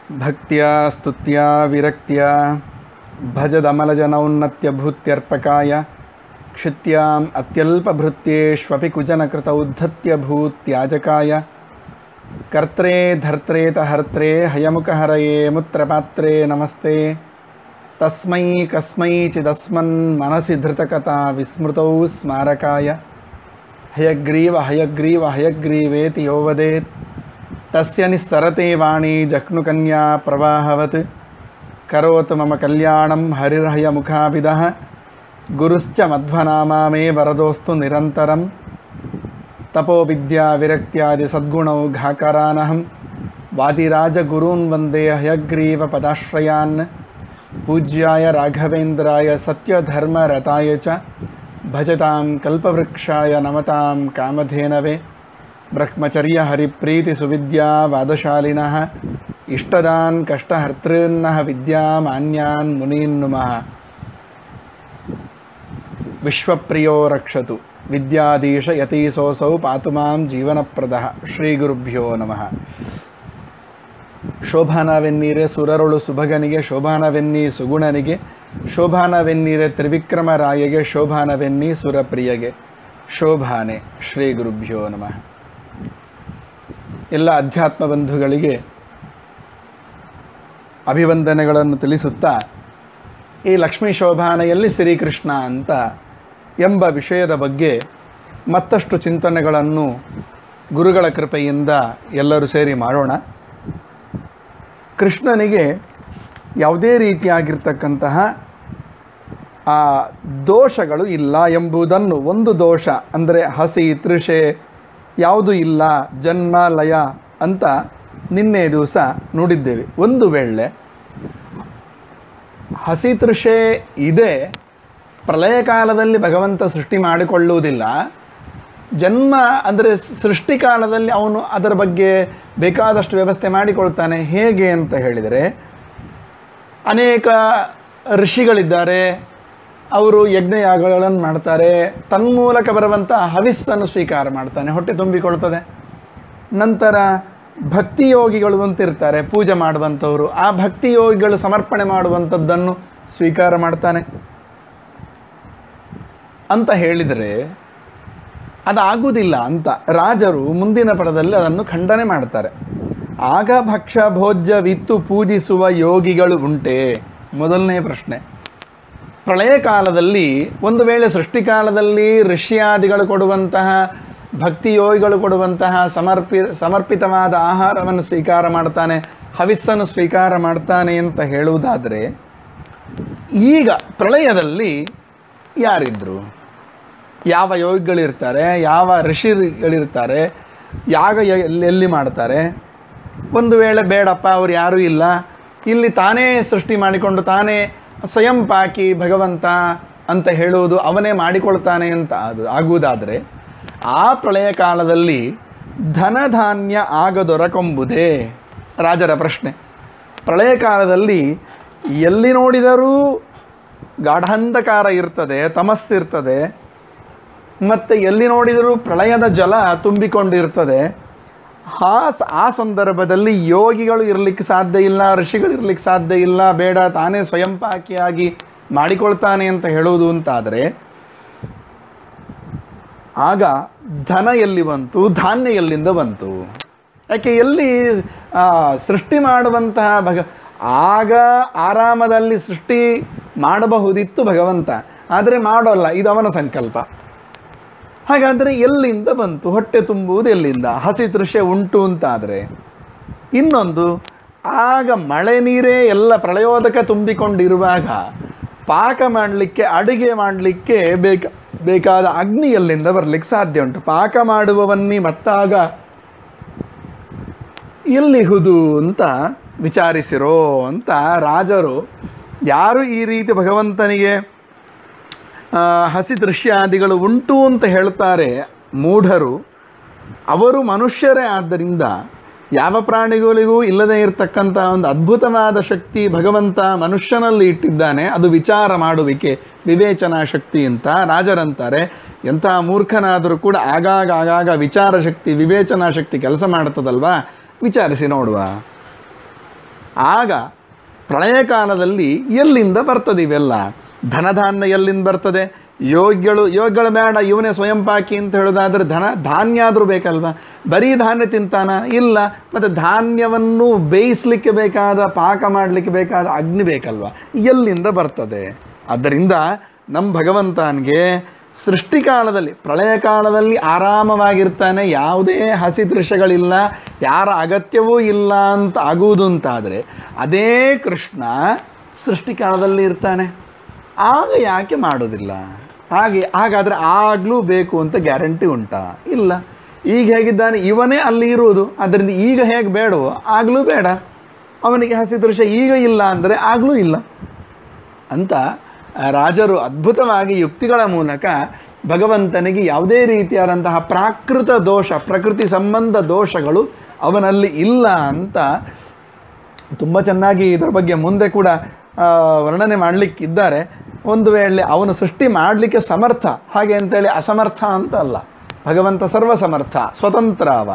ಭಕ್ತ್ಯಾ ಸ್ತುತ್ಯಾ ವಿರಕ್ತ್ಯ ಭಜದಮಲಜನೌನ್ನತ್ಯಭೂತ್ಯರ್ಪಕಾಯ ಕ್ಷಿತ್ಯಾಂ ಅತ್ಯಲ್ಪಭೃತ್ಯೇಷ್ವಪಿ ಕುಜನಕೃತ ಉದ್ಧತ್ಯಭೂತ್ಯಾಜಕಾಯ ಕರ್ತ್ರೇ ಧರ್ತ್ರೇತ ಹರ್ತ್ರೇ ಹಯಮುಖಹರಯೇ ಮುತ್ರಪಾತ್ರೇ ನಮಸ್ತೆ ತಸ್ಮೈ ಕಸ್ಮೈಚಿದಸ್ಮನ್ ಮನಸಿ ಧೃತಕಥಾ ವಿಸ್ಮೃತೌ ಸ್ಮಾರಕಾಯ ಹಯಗ್ರೀವ ಹಯಗ್ರೀವ ಹಯಗ್ರೀವೇತಿ ಯೋ ವದೇತ್ ತಸ್ಯ ನಿಸ್ಸರತೆ ವಾಣಿ ಜಕ್ನುಕನ್ಯಾ ಪ್ರವಾಹವತ್ ಕರೋತು ಮಮ ಕಲ್ಯಾಣಂ ಹರಿರ್ಹಯ ಮುಖಾಭಿದಃ ಗುರುಶ್ಚ ಮಧ್ವನಾಮಾ ಮೇ ವರದೋಸ್ತು ನಿರಂತರಂ ತಪೋ ವಿದ್ಯಾ ವಿರಕ್ತ್ಯಾದಿ ಸದ್ಗುಣೌ ಘಾಕರಾನಹಂ ವಾದಿರಾಜಗುರೂನ್ ವಂದೇ ಹಯಗ್ರೀವ ಪದಾಶ್ರಯಾನ್ ಪೂಜ್ಯಾಯ ರಾಘವೇಂದ್ರಾಯ ಸತ್ಯಧರ್ಮರತಾಯ ಚ ಭಜತಾಂ ಕಲ್ಪವೃಕ್ಷಾಯ ನಮತಾಂ ಕಾಮಧೇನವೇ ಬ್ರಹ್ಮಚರ್ಯ ಹರಿಪ್ರೀತಿ ಸುವಿದ್ಯಾ ವಾದಶಾಲಿನಃ ಇಷ್ಟದಾನ್ ಕಷ್ಟಹರ್ತॄನ್ನಃ ವಿದ್ಯಾಮಾನ್ಯಾನ್ ಮುನೀನ್ ನುಮಃ ವಿಶ್ವಪ್ರಿಯೋ ರಕ್ಷತು ವಿದ್ಯಾಧೀಶ ಯತೀಸೋಸೌ ಪಾತು ಮಾಂ ಜೀವನಪ್ರದಃ ಶ್ರೀ ಗುರುಭ್ಯೋ ನಮಃ ಶೋಭಾನವೆನ್ನೀರೆ ಸುರರುಳು ಸುಭಗನಿಗೆ ಶೋಭಾನವೆನ್ನಿ ಸುಗುಣನಿಗೆ ಶೋಭಾನವೆನ್ನೀರೆ ತ್ರಿವಿಕ್ರಮರಾಯಗೆ ಶೋಭಾನವೆನ್ನಿ ಸುರಪ್ರಿಯಗೆ ಶೋಭಾನೆ ಶ್ರೀ ಗುರುಭ್ಯೋ ನಮಃ ಎಲ್ಲ ಅಧ್ಯಾತ್ಮ ಬಂಧುಗಳಿಗೆ ಅಭಿವಂದನೆಗಳನ್ನು ತಿಳಿಸುತ್ತಾ ಈ ಲಕ್ಷ್ಮೀ ಶೋಭಾನೆಯಲ್ಲಿ ಶ್ರೀಕೃಷ್ಣ ಅಂತ ಎಂಬ ವಿಷಯದ ಬಗ್ಗೆ ಮತ್ತಷ್ಟು ಚಿಂತನೆಗಳನ್ನು ಗುರುಗಳ ಕೃಪೆಯಿಂದ ಎಲ್ಲರೂ ಸೇರಿ ಮಾಡೋಣ ಕೃಷ್ಣನಿಗೆ ಯಾವುದೇ ರೀತಿಯಾಗಿರ್ತಕ್ಕಂತಹ ಆ ದೋಷಗಳು ಇಲ್ಲ ಎಂಬುದನ್ನು ಒಂದು ದೋಷ ಅಂದರೆ ಹಸಿ ತೃಷೆ ಯಾವುದು ಇಲ್ಲ ಜನ್ಮ ಲಯ ಅಂತ ನಿನ್ನೆ ದಿವಸ ನೋಡಿದ್ದೇವೆ ಒಂದು ವೇಳೆ ಹಸಿ ತೃಷೆ ಇದೆ ಪ್ರಳಯ ಕಾಲದಲ್ಲಿ ಭಗವಂತ ಸೃಷ್ಟಿ ಮಾಡಿಕೊಳ್ಳುವುದಿಲ್ಲ ಜನ್ಮ ಅಂದರೆ ಸೃಷ್ಟಿ ಕಾಲದಲ್ಲಿ ಅವನು ಅದರ ಬಗ್ಗೆ ಬೇಕಾದಷ್ಟು ವ್ಯವಸ್ಥೆ ಮಾಡಿಕೊಳ್ತಾನೆ ಹೇಗೆ ಅಂತ ಹೇಳಿದರೆ ಅನೇಕ ಋಷಿಗಳಿದ್ದಾರೆ ಅವರು ಯಜ್ಞಯಾಗಗಳನ್ನು ಮಾಡ್ತಾರೆ ತನ್ಮೂಲಕ ಬರುವಂಥ ಹವಿಸ್ಸನ್ನು ಸ್ವೀಕಾರ ಮಾಡ್ತಾನೆ ಹೊಟ್ಟೆ ತುಂಬಿಕೊಳ್ತದೆ ನಂತರ ಭಕ್ತಿಯೋಗಿಗಳು ಅಂತಿರ್ತಾರೆ ಪೂಜೆ ಮಾಡುವಂಥವರು ಆ ಭಕ್ತಿಯೋಗಿಗಳು ಸಮರ್ಪಣೆ ಮಾಡುವಂಥದ್ದನ್ನು ಸ್ವೀಕಾರ ಮಾಡ್ತಾನೆ ಅಂತ ಹೇಳಿದರೆ ಅದಾಗುವುದಿಲ್ಲ ಅಂತ ರಾಜರು ಮುಂದಿನ ಪದದಲ್ಲಿ ಅದನ್ನು ಖಂಡನೆ ಮಾಡ್ತಾರೆ ಆಗ ಭಕ್ಷ್ಯ ಭೋಜ್ಯ ವಿತ್ತು ಪೂಜಿಸುವ ಯೋಗಿಗಳು ಉಂಟೆ ಮೊದಲನೇ ಪ್ರಶ್ನೆ ಪ್ರಳಯ ಕಾಲದಲ್ಲಿ ಒಂದು ವೇಳೆ ಸೃಷ್ಟಿಕಾಲದಲ್ಲಿ ಋಷ್ಯಾದಿಗಳು ಕೊಡುವಂತಹ ಭಕ್ತಿ ಯೋಗಿಗಳು ಕೊಡುವಂತಹ ಸಮರ್ಪಿ ಸಮರ್ಪಿತವಾದ ಆಹಾರವನ್ನು ಸ್ವೀಕಾರ ಮಾಡ್ತಾನೆ ಹವಿಸ್ಸನ್ನು ಸ್ವೀಕಾರ ಮಾಡ್ತಾನೆ ಅಂತ ಹೇಳುವುದಾದರೆ ಈಗ ಪ್ರಳಯದಲ್ಲಿ ಯಾರಿದ್ರು ಯಾವ ಯೋಗಿಗಳಿರ್ತಾರೆ ಯಾವ ಋಷಿಗಳಿರ್ತಾರೆ ಯಾಗ ಎಲ್ಲಿ ಎಲ್ಲಿ ಮಾಡ್ತಾರೆ ಒಂದು ವೇಳೆ ಬೇಡಪ್ಪ ಅವ್ರು ಯಾರೂ ಇಲ್ಲ ಇಲ್ಲಿ ತಾನೇ ಸೃಷ್ಟಿ ಮಾಡಿಕೊಂಡು ತಾನೇ ಸ್ವಯಂ ಪಾಕಿ ಭಗವಂತ ಅಂತ ಹೇಳುವುದು ಅವನೇ ಮಾಡಿಕೊಳ್ತಾನೆ ಅಂತ ಅದು ಆಗುವುದಾದರೆ ಆ ಪ್ರಳಯ ಕಾಲದಲ್ಲಿ ಧನಧಾನ್ಯ ಆಗದೊರಕೊಂಬುದೇ ರಾಜರ ಪ್ರಶ್ನೆ ಪ್ರಳಯ ಕಾಲದಲ್ಲಿ ಎಲ್ಲಿ ನೋಡಿದರೂ ಗಾಢಾಂಧಕಾರ ಇರ್ತದೆ ತಮಸ್ಸಿರ್ತದೆ ಮತ್ತು ಎಲ್ಲಿ ನೋಡಿದರೂ ಪ್ರಳಯದ ಜಲ ತುಂಬಿಕೊಂಡಿರ್ತದೆ ಆ ಸ- ಆ ಸಂದರ್ಭದಲ್ಲಿ ಯೋಗಿಗಳು ಇರಲಿಕ್ಕೆ ಸಾಧ್ಯ ಇಲ್ಲ ಋಷಿಗಳು ಇರಲಿಕ್ಕೆ ಸಾಧ್ಯ ಇಲ್ಲ ಬೇಡ ತಾನೇ ಸ್ವಯಂಪಾಕಿಯಾಗಿ ಮಾಡಿಕೊಳ್ತಾನೆ ಅಂತ ಹೇಳುವುದು ಅಂತಾದರೆ ಆಗ ಧನ ಎಲ್ಲಿ ಬಂತು ಧಾನ್ಯ ಎಲ್ಲಿಂದ ಬಂತು ಯಾಕೆ ಎಲ್ಲಿ ಆ, ಸೃಷ್ಟಿ ಮಾಡುವಂತಹ ಭಗ ಆಗ ಆರಾಮದಲ್ಲಿ ಸೃಷ್ಟಿ ಮಾಡಬಹುದಿತ್ತು ಭಗವಂತ ಆದರೆ ಮಾಡೋಲ್ಲ ಇದು ಅವನ ಸಂಕಲ್ಪ ಹಾಗಾದರೆ ಎಲ್ಲಿಂದ ಬಂತು ಹೊಟ್ಟೆ ತುಂಬುವುದು ಎಲ್ಲಿಂದ ಹಸಿ ದೃಶ್ಯ ಉಂಟು ಅಂತಾದರೆ ಇನ್ನೊಂದು ಆಗ ಮಳೆ ನೀರೇ ಎಲ್ಲ ಪ್ರಳಯೋದಕ ತುಂಬಿಕೊಂಡಿರುವಾಗ ಪಾಕ ಮಾಡಲಿಕ್ಕೆ ಅಡುಗೆ ಮಾಡಲಿಕ್ಕೆ ಬೇಕ ಬೇಕಾದ ಅಗ್ನಿ ಎಲ್ಲಿಂದ ಬರಲಿಕ್ಕೆ ಸಾಧ್ಯ ಉಂಟು ಪಾಕ ಮಾಡುವವನ್ನಿ ಮತ್ತಾಗ ಎಲ್ಲಿಹುದು ಅಂತ ವಿಚಾರಿಸಿರೋ ಅಂತ ರಾಜರು ಯಾರು ಈ ರೀತಿ ಭಗವಂತನಿಗೆ ಆ, ಹಸಿ ದೃಶ್ಯಾದಿಗಳು ಉಂಟು ಅಂತ ಹೇಳ್ತಾರೆ ಮೂಢರು ಅವರು ಮನುಷ್ಯರೇ ಆದ್ದರಿಂದ ಯಾವ ಪ್ರಾಣಿಗಳಿಗೂ ಇಲ್ಲದೇ ಇರತಕ್ಕಂಥ ಒಂದು ಅದ್ಭುತವಾದ ಶಕ್ತಿ ಭಗವಂತ ಮನುಷ್ಯನಲ್ಲಿ ಇಟ್ಟಿದ್ದಾನೆ ಅದು ವಿಚಾರ ಮಾಡುವಿಕೆ ವಿವೇಚನಾ ಶಕ್ತಿ ಅಂತ ರಾಜರಂತಾರೆ ಎಂಥ ಮೂರ್ಖನಾದರೂ ಕೂಡ ಆಗಾಗ ಆಗಾಗ ವಿಚಾರ ಶಕ್ತಿ ವಿವೇಚನಾ ಶಕ್ತಿ ಕೆಲಸ ಮಾಡ್ತದಲ್ವಾ ವಿಚಾರಿಸಿ ನೋಡುವ ಆಗ ಪ್ರಳಯ ಕಾಲದಲ್ಲಿ ಎಲ್ಲಿಂದ ಬರ್ತದೆ ಇವೆಲ್ಲ ಧನಧಾನ್ಯ ಎಲ್ಲಿಂದ ಬರ್ತದೆ ಯೋಗ್ಯಗಳು ಯೋಗ್ಯಗಳು ಬೇಡ ಇವನೇ ಸ್ವಯಂ ಪಾಕಿ ಅಂತ ಹೇಳೋದಾದ್ರೆ ಧನ ಧಾನ್ಯ ಆದರೂ ಬೇಕಲ್ವಾ ಬರೀ ಧಾನ್ಯ ತಿಂತಾನ ಇಲ್ಲ ಮತ್ತು ಧಾನ್ಯವನ್ನು ಬೇಯಿಸ್ಲಿಕ್ಕೆ ಬೇಕಾದ ಪಾಕ ಮಾಡಲಿಕ್ಕೆ ಬೇಕಾದ ಅಗ್ನಿ ಬೇಕಲ್ವಾ ಎಲ್ಲಿಂದ ಬರ್ತದೆ ಆದ್ದರಿಂದ ನಮ್ಮ ಭಗವಂತನಿಗೆ ಸೃಷ್ಟಿಕಾಲದಲ್ಲಿ ಪ್ರಳಯ ಕಾಲದಲ್ಲಿ ಆರಾಮವಾಗಿರ್ತಾನೆ ಯಾವುದೇ ಹಸಿ ದೃಶ್ಯಗಳಿಲ್ಲ ಯಾರ ಅಗತ್ಯವೂ ಇಲ್ಲ ಅಂತ ಆಗುವುದು ಅಂತಾದರೆ ಅದೇ ಕೃಷ್ಣ ಸೃಷ್ಟಿಕಾಲದಲ್ಲಿ ಇರ್ತಾನೆ ಆಗ ಯಾಕೆ ಮಾಡೋದಿಲ್ಲ ಹಾಗೆ ಹಾಗಾದರೆ ಆಗಲೂ ಬೇಕು ಅಂತ ಗ್ಯಾರಂಟಿ ಉಂಟಾ ಇಲ್ಲ ಈಗ ಹೇಗಿದ್ದಾನೆ ಇವನೇ ಅಲ್ಲಿ ಇರುವುದು ಅದರಿಂದ ಈಗ ಹೇಗೆ ಬೇಡವೋ ಆಗಲೂ ಬೇಡ ಅವನಿಗೆ ಹಸಿ ದೃಶ್ಯ ಈಗ ಇಲ್ಲ ಅಂದರೆ ಆಗಲೂ ಇಲ್ಲ ಅಂತ ಆ ರಾಜರು ಅದ್ಭುತವಾಗಿ ಯುಕ್ತಿಗಳ ಮೂಲಕ ಭಗವಂತನಿಗೆ ಯಾವುದೇ ರೀತಿಯಾದಂತಹ ಪ್ರಾಕೃತ ದೋಷ ಪ್ರಕೃತಿ ಸಂಬಂಧ ದೋಷಗಳು ಅವನಲ್ಲಿ ಇಲ್ಲ ಅಂತ ತುಂಬ ಚೆನ್ನಾಗಿ ಇದರ ಬಗ್ಗೆ ಮುಂದೆ ಕೂಡ ಆ, ವರ್ಣನೆ ಮಾಡಲಿಕ್ಕಿದ್ದಾರೆ ಒಂದು ವೇಳೆ ಅವನು ಸೃಷ್ಟಿ ಮಾಡಲಿಕ್ಕೆ ಸಮರ್ಥ ಹಾಗೆ ಅಂತೇಳಿ ಅಸಮರ್ಥ ಅಂತ ಅಲ್ಲ ಭಗವಂತ ಸರ್ವ ಸಮರ್ಥ ಸ್ವತಂತ್ರ ಅವ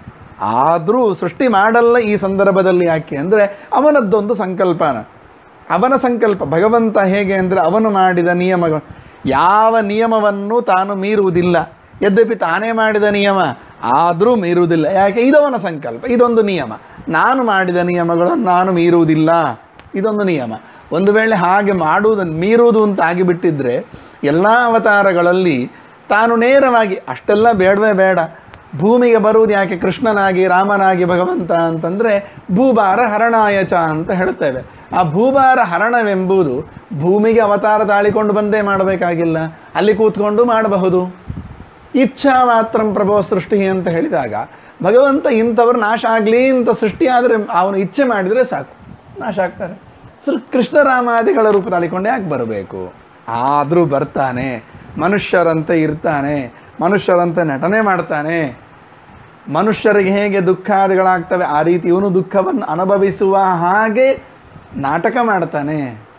ಆದರೂ ಸೃಷ್ಟಿ ಮಾಡಲ್ಲ ಈ ಸಂದರ್ಭದಲ್ಲಿ ಯಾಕೆ ಅಂದರೆ ಅವನದ್ದೊಂದು ಸಂಕಲ್ಪನ ಅವನ ಸಂಕಲ್ಪ ಭಗವಂತ ಹೇಗೆ ಅಂದರೆ ಅವನು ಮಾಡಿದ ನಿಯಮಗಳು ಯಾವ ನಿಯಮವನ್ನು ತಾನು ಮೀರುವುದಿಲ್ಲ ಯದ್ಯಪಿ ತಾನೇ ಮಾಡಿದ ನಿಯಮ ಆದರೂ ಮೀರುವುದಿಲ್ಲ ಯಾಕೆ ಇದವನ ಸಂಕಲ್ಪ ಇದೊಂದು ನಿಯಮ ನಾನು ಮಾಡಿದ ನಿಯಮಗಳನ್ನು ನಾನು ಮೀರುವುದಿಲ್ಲ ಇದೊಂದು ನಿಯಮ ಒಂದು ವೇಳೆ ಹಾಗೆ ಮಾಡುವುದನ್ನು ಮೀರುವುದು ಅಂತ ಆಗಿಬಿಟ್ಟಿದ್ರೆ ಎಲ್ಲ ಅವತಾರಗಳಲ್ಲಿ ತಾನು ನೇರವಾಗಿ ಅಷ್ಟೆಲ್ಲ ಬೇಡವೇ ಬೇಡ ಭೂಮಿಗೆ ಬರುವುದು ಯಾಕೆ ಕೃಷ್ಣನಾಗಿ ರಾಮನಾಗಿ ಭಗವಂತ ಅಂತಂದರೆ ಭೂಭಾರ ಹರಣಾಯಚ ಅಂತ ಹೇಳ್ತೇವೆ ಆ ಭೂಭಾರ ಹರಣವೆಂಬುದು ಭೂಮಿಗೆ ಅವತಾರ ತಾಳಿಕೊಂಡು ಬಂದೇ ಮಾಡಬೇಕಾಗಿಲ್ಲ ಅಲ್ಲಿ ಕೂತ್ಕೊಂಡು ಮಾಡಬಹುದು ಇಚ್ಛಾ ಮಾತ್ರ ಪ್ರಭೋ ಸೃಷ್ಟಿ ಅಂತ ಹೇಳಿದಾಗ ಭಗವಂತ ಇಂಥವ್ರು ನಾಶ ಆಗಲಿ ಅಂತ ಸೃಷ್ಟಿ ಆದರೆ ಅವನು ಇಚ್ಛೆ ಮಾಡಿದರೆ ಸಾಕು ನಾಶ ಆಗ್ತಾರೆ ಸೃ ಕೃಷ್ಣರಾಮಾದಿಗಳ ರೂಪ ತಾಳಿಕೊಂಡು ಯಾಕೆ ಬರಬೇಕು ಆದರೂ ಬರ್ತಾನೆ ಮನುಷ್ಯರಂತೆ ಇರ್ತಾನೆ ಮನುಷ್ಯರಂತೆ ನಟನೆ ಮಾಡ್ತಾನೆ ಮನುಷ್ಯರಿಗೆ ಹೇಗೆ ದುಃಖಾದಿಗಳಾಗ್ತವೆ ಆ ರೀತಿ ಇವನು ದುಃಖವನ್ನು ಅನುಭವಿಸುವ ಹಾಗೆ ನಾಟಕ ಮಾಡ್ತಾನೆ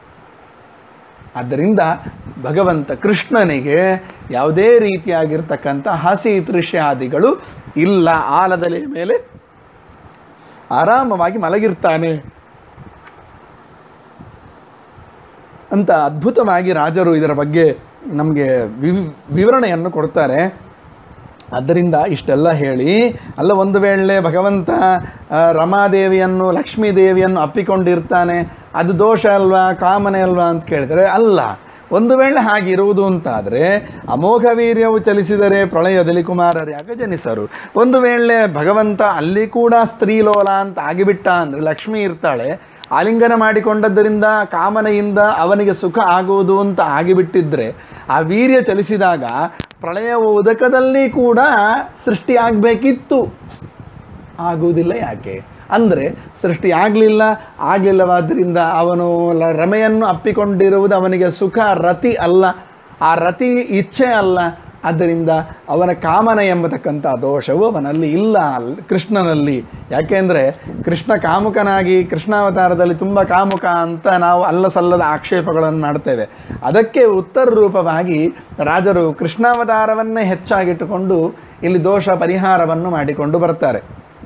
ಆದ್ದರಿಂದ ಭಗವಂತ ಕೃಷ್ಣನಿಗೆ ಯಾವುದೇ ರೀತಿಯಾಗಿರ್ತಕ್ಕಂಥ ಹಸಿ ದೃಶ್ಯಾದಿಗಳು ಇಲ್ಲ ಆಲದಲೆ ಮೇಲೆ ಆರಾಮವಾಗಿ ಮಲಗಿರ್ತಾನೆ ಅಂತ ಅದ್ಭುತವಾಗಿ ರಾಜರು ಇದರ ಬಗ್ಗೆ ನಮಗೆ ವಿವ್ ವಿವರಣೆಯನ್ನು ಕೊಡ್ತಾರೆ ಆದ್ದರಿಂದ ಇಷ್ಟೆಲ್ಲ ಹೇಳಿ ಅಲ್ಲ ಒಂದು ವೇಳೆ ಭಗವಂತ ಆ, ರಮಾದೇವಿಯನ್ನು ಲಕ್ಷ್ಮೀ ದೇವಿಯನ್ನು ಅಪ್ಪಿಕೊಂಡಿರ್ತಾನೆ ಅದು ದೋಷ ಅಲ್ವಾ ಕಾಮನೆ ಅಲ್ವಾ ಅಂತ ಕೇಳಿದರೆ ಅಲ್ಲ ಒಂದು ವೇಳೆ ಹಾಗಿರುವುದು ಅಂತಾದರೆ ಅಮೋಘ ವೀರ್ಯವು ಚಲಿಸಿದರೆ ಪ್ರಳಯದಲ್ಲಿ ಕುಮಾರರು ಯಾಕೆ ಜನಿಸರು ಒಂದು ವೇಳೆ ಭಗವಂತ ಅಲ್ಲಿ ಕೂಡ ಸ್ತ್ರೀಲೋಲ ಅಂತ ಆಗಿಬಿಟ್ಟ ಅಂದರೆ ಲಕ್ಷ್ಮಿ ಇರ್ತಾಳೆ ಆಲಿಂಗನ ಮಾಡಿಕೊಂಡದ್ದರಿಂದ ಕಾಮನೆಯಿಂದ ಅವನಿಗೆ ಸುಖ ಆಗುವುದು ಅಂತ ಆಗಿಬಿಟ್ಟಿದ್ರೆ ಆ ವೀರ್ಯ ಚಲಿಸಿದಾಗ ಪ್ರಳಯ ಉದಕದಲ್ಲಿ ಕೂಡ ಸೃಷ್ಟಿ ಆಗಬೇಕಿತ್ತು ಆಗುವುದಿಲ್ಲ ಯಾಕೆ ಅಂದರೆ ಸೃಷ್ಟಿ ಆಗಲಿಲ್ಲ ಆಗಲಿಲ್ಲವಾದ್ದರಿಂದ ಅವನು ಲ- ರಮೆಯನ್ನು ಅಪ್ಪಿಕೊಂಡಿರುವುದು ಅವನಿಗೆ ಸುಖ ರತಿ ಅಲ್ಲ ಆ ರತಿ ಇಚ್ಛೆ ಅಲ್ಲ ಆದ್ದರಿಂದ ಅವನ ಕಾಮನೆ ಎಂಬತಕ್ಕಂಥ ದೋಷವು ಅವನಲ್ಲಿ ಇಲ್ಲ ಅಲ್- ಕೃಷ್ಣನಲ್ಲಿ ಯಾಕೆಂದರೆ ಕೃಷ್ಣ ಕಾಮುಕನಾಗಿ ಕೃಷ್ಣಾವತಾರದಲ್ಲಿ ತುಂಬ ಕಾಮುಕ ಅಂತ ನಾವು ಅಲ್ಲ ಸಲ್ಲದ ಆಕ್ಷೇಪಗಳನ್ನು ಮಾಡ್ತೇವೆ ಅದಕ್ಕೆ ಉತ್ತರ ರೂಪವಾಗಿ ರಾಜರು ಕೃಷ್ಣಾವತಾರವನ್ನೇ ಹೆಚ್ಚಾಗಿಟ್ಟುಕೊಂಡು ಇಲ್ಲಿ ದೋಷ ಪರಿಹಾರವನ್ನು ಮಾಡಿಕೊಂಡು ಬರ್ತಾರೆ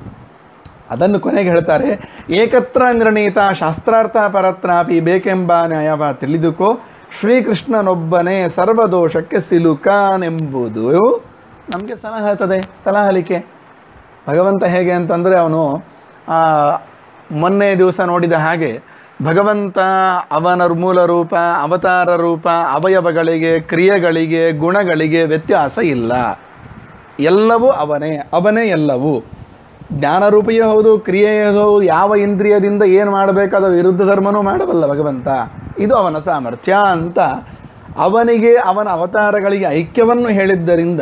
ಅದನ್ನು ಕೊನೆಗೆ ಹೇಳ್ತಾರೆ ಏಕತ್ರ ನಿರ್ಣೀತ ಶಾಸ್ತ್ರಾರ್ಥ ಪರತ್ರಾಪಿ ಬೇಕೆಂಬ ನ್ಯಾಯವ ತಿಳಿದುಕೋ ಶ್ರೀಕೃಷ್ಣನೊಬ್ಬನೇ ಸರ್ವದೋಷಕ್ಕೆ ಸಿಲುಕಾನೆಂಬುದು ನಮಗೆ ಸಲಹತದೆ ಸಲಹಲಿಕೆ ಭಗವಂತ ಹೇಗೆ ಅಂತಂದರೆ ಅವನು ಆ, ಮೊನ್ನೆ ದಿವಸ ನೋಡಿದ ಹಾಗೆ ಭಗವಂತ ಅವನ ಮೂಲ ರೂಪ ಅವತಾರ ರೂಪ ಅವಯವಗಳಿಗೆ ಕ್ರಿಯೆಗಳಿಗೆ ಗುಣಗಳಿಗೆ ವ್ಯತ್ಯಾಸ ಇಲ್ಲ ಎಲ್ಲವೂ ಅವನೇ ಅವನೇ ಎಲ್ಲವೂ ಜ್ಞಾನರೂಪಿಯೇ ಹೌದು ಕ್ರಿಯೆಯೇ ಹೌದು ಯಾವ ಇಂದ್ರಿಯದಿಂದ ಏನು ಮಾಡಬೇಕಾದ ವಿರುದ್ಧ ಧರ್ಮನೂ ಮಾಡಬಲ್ಲ ಭಗವಂತ ಇದು ಅವನ ಸಾಮರ್ಥ್ಯ ಅಂತ ಅವನಿಗೆ ಅವನ ಅವತಾರಗಳಿಗೆ ಐಕ್ಯವನ್ನು ಹೇಳಿದ್ದರಿಂದ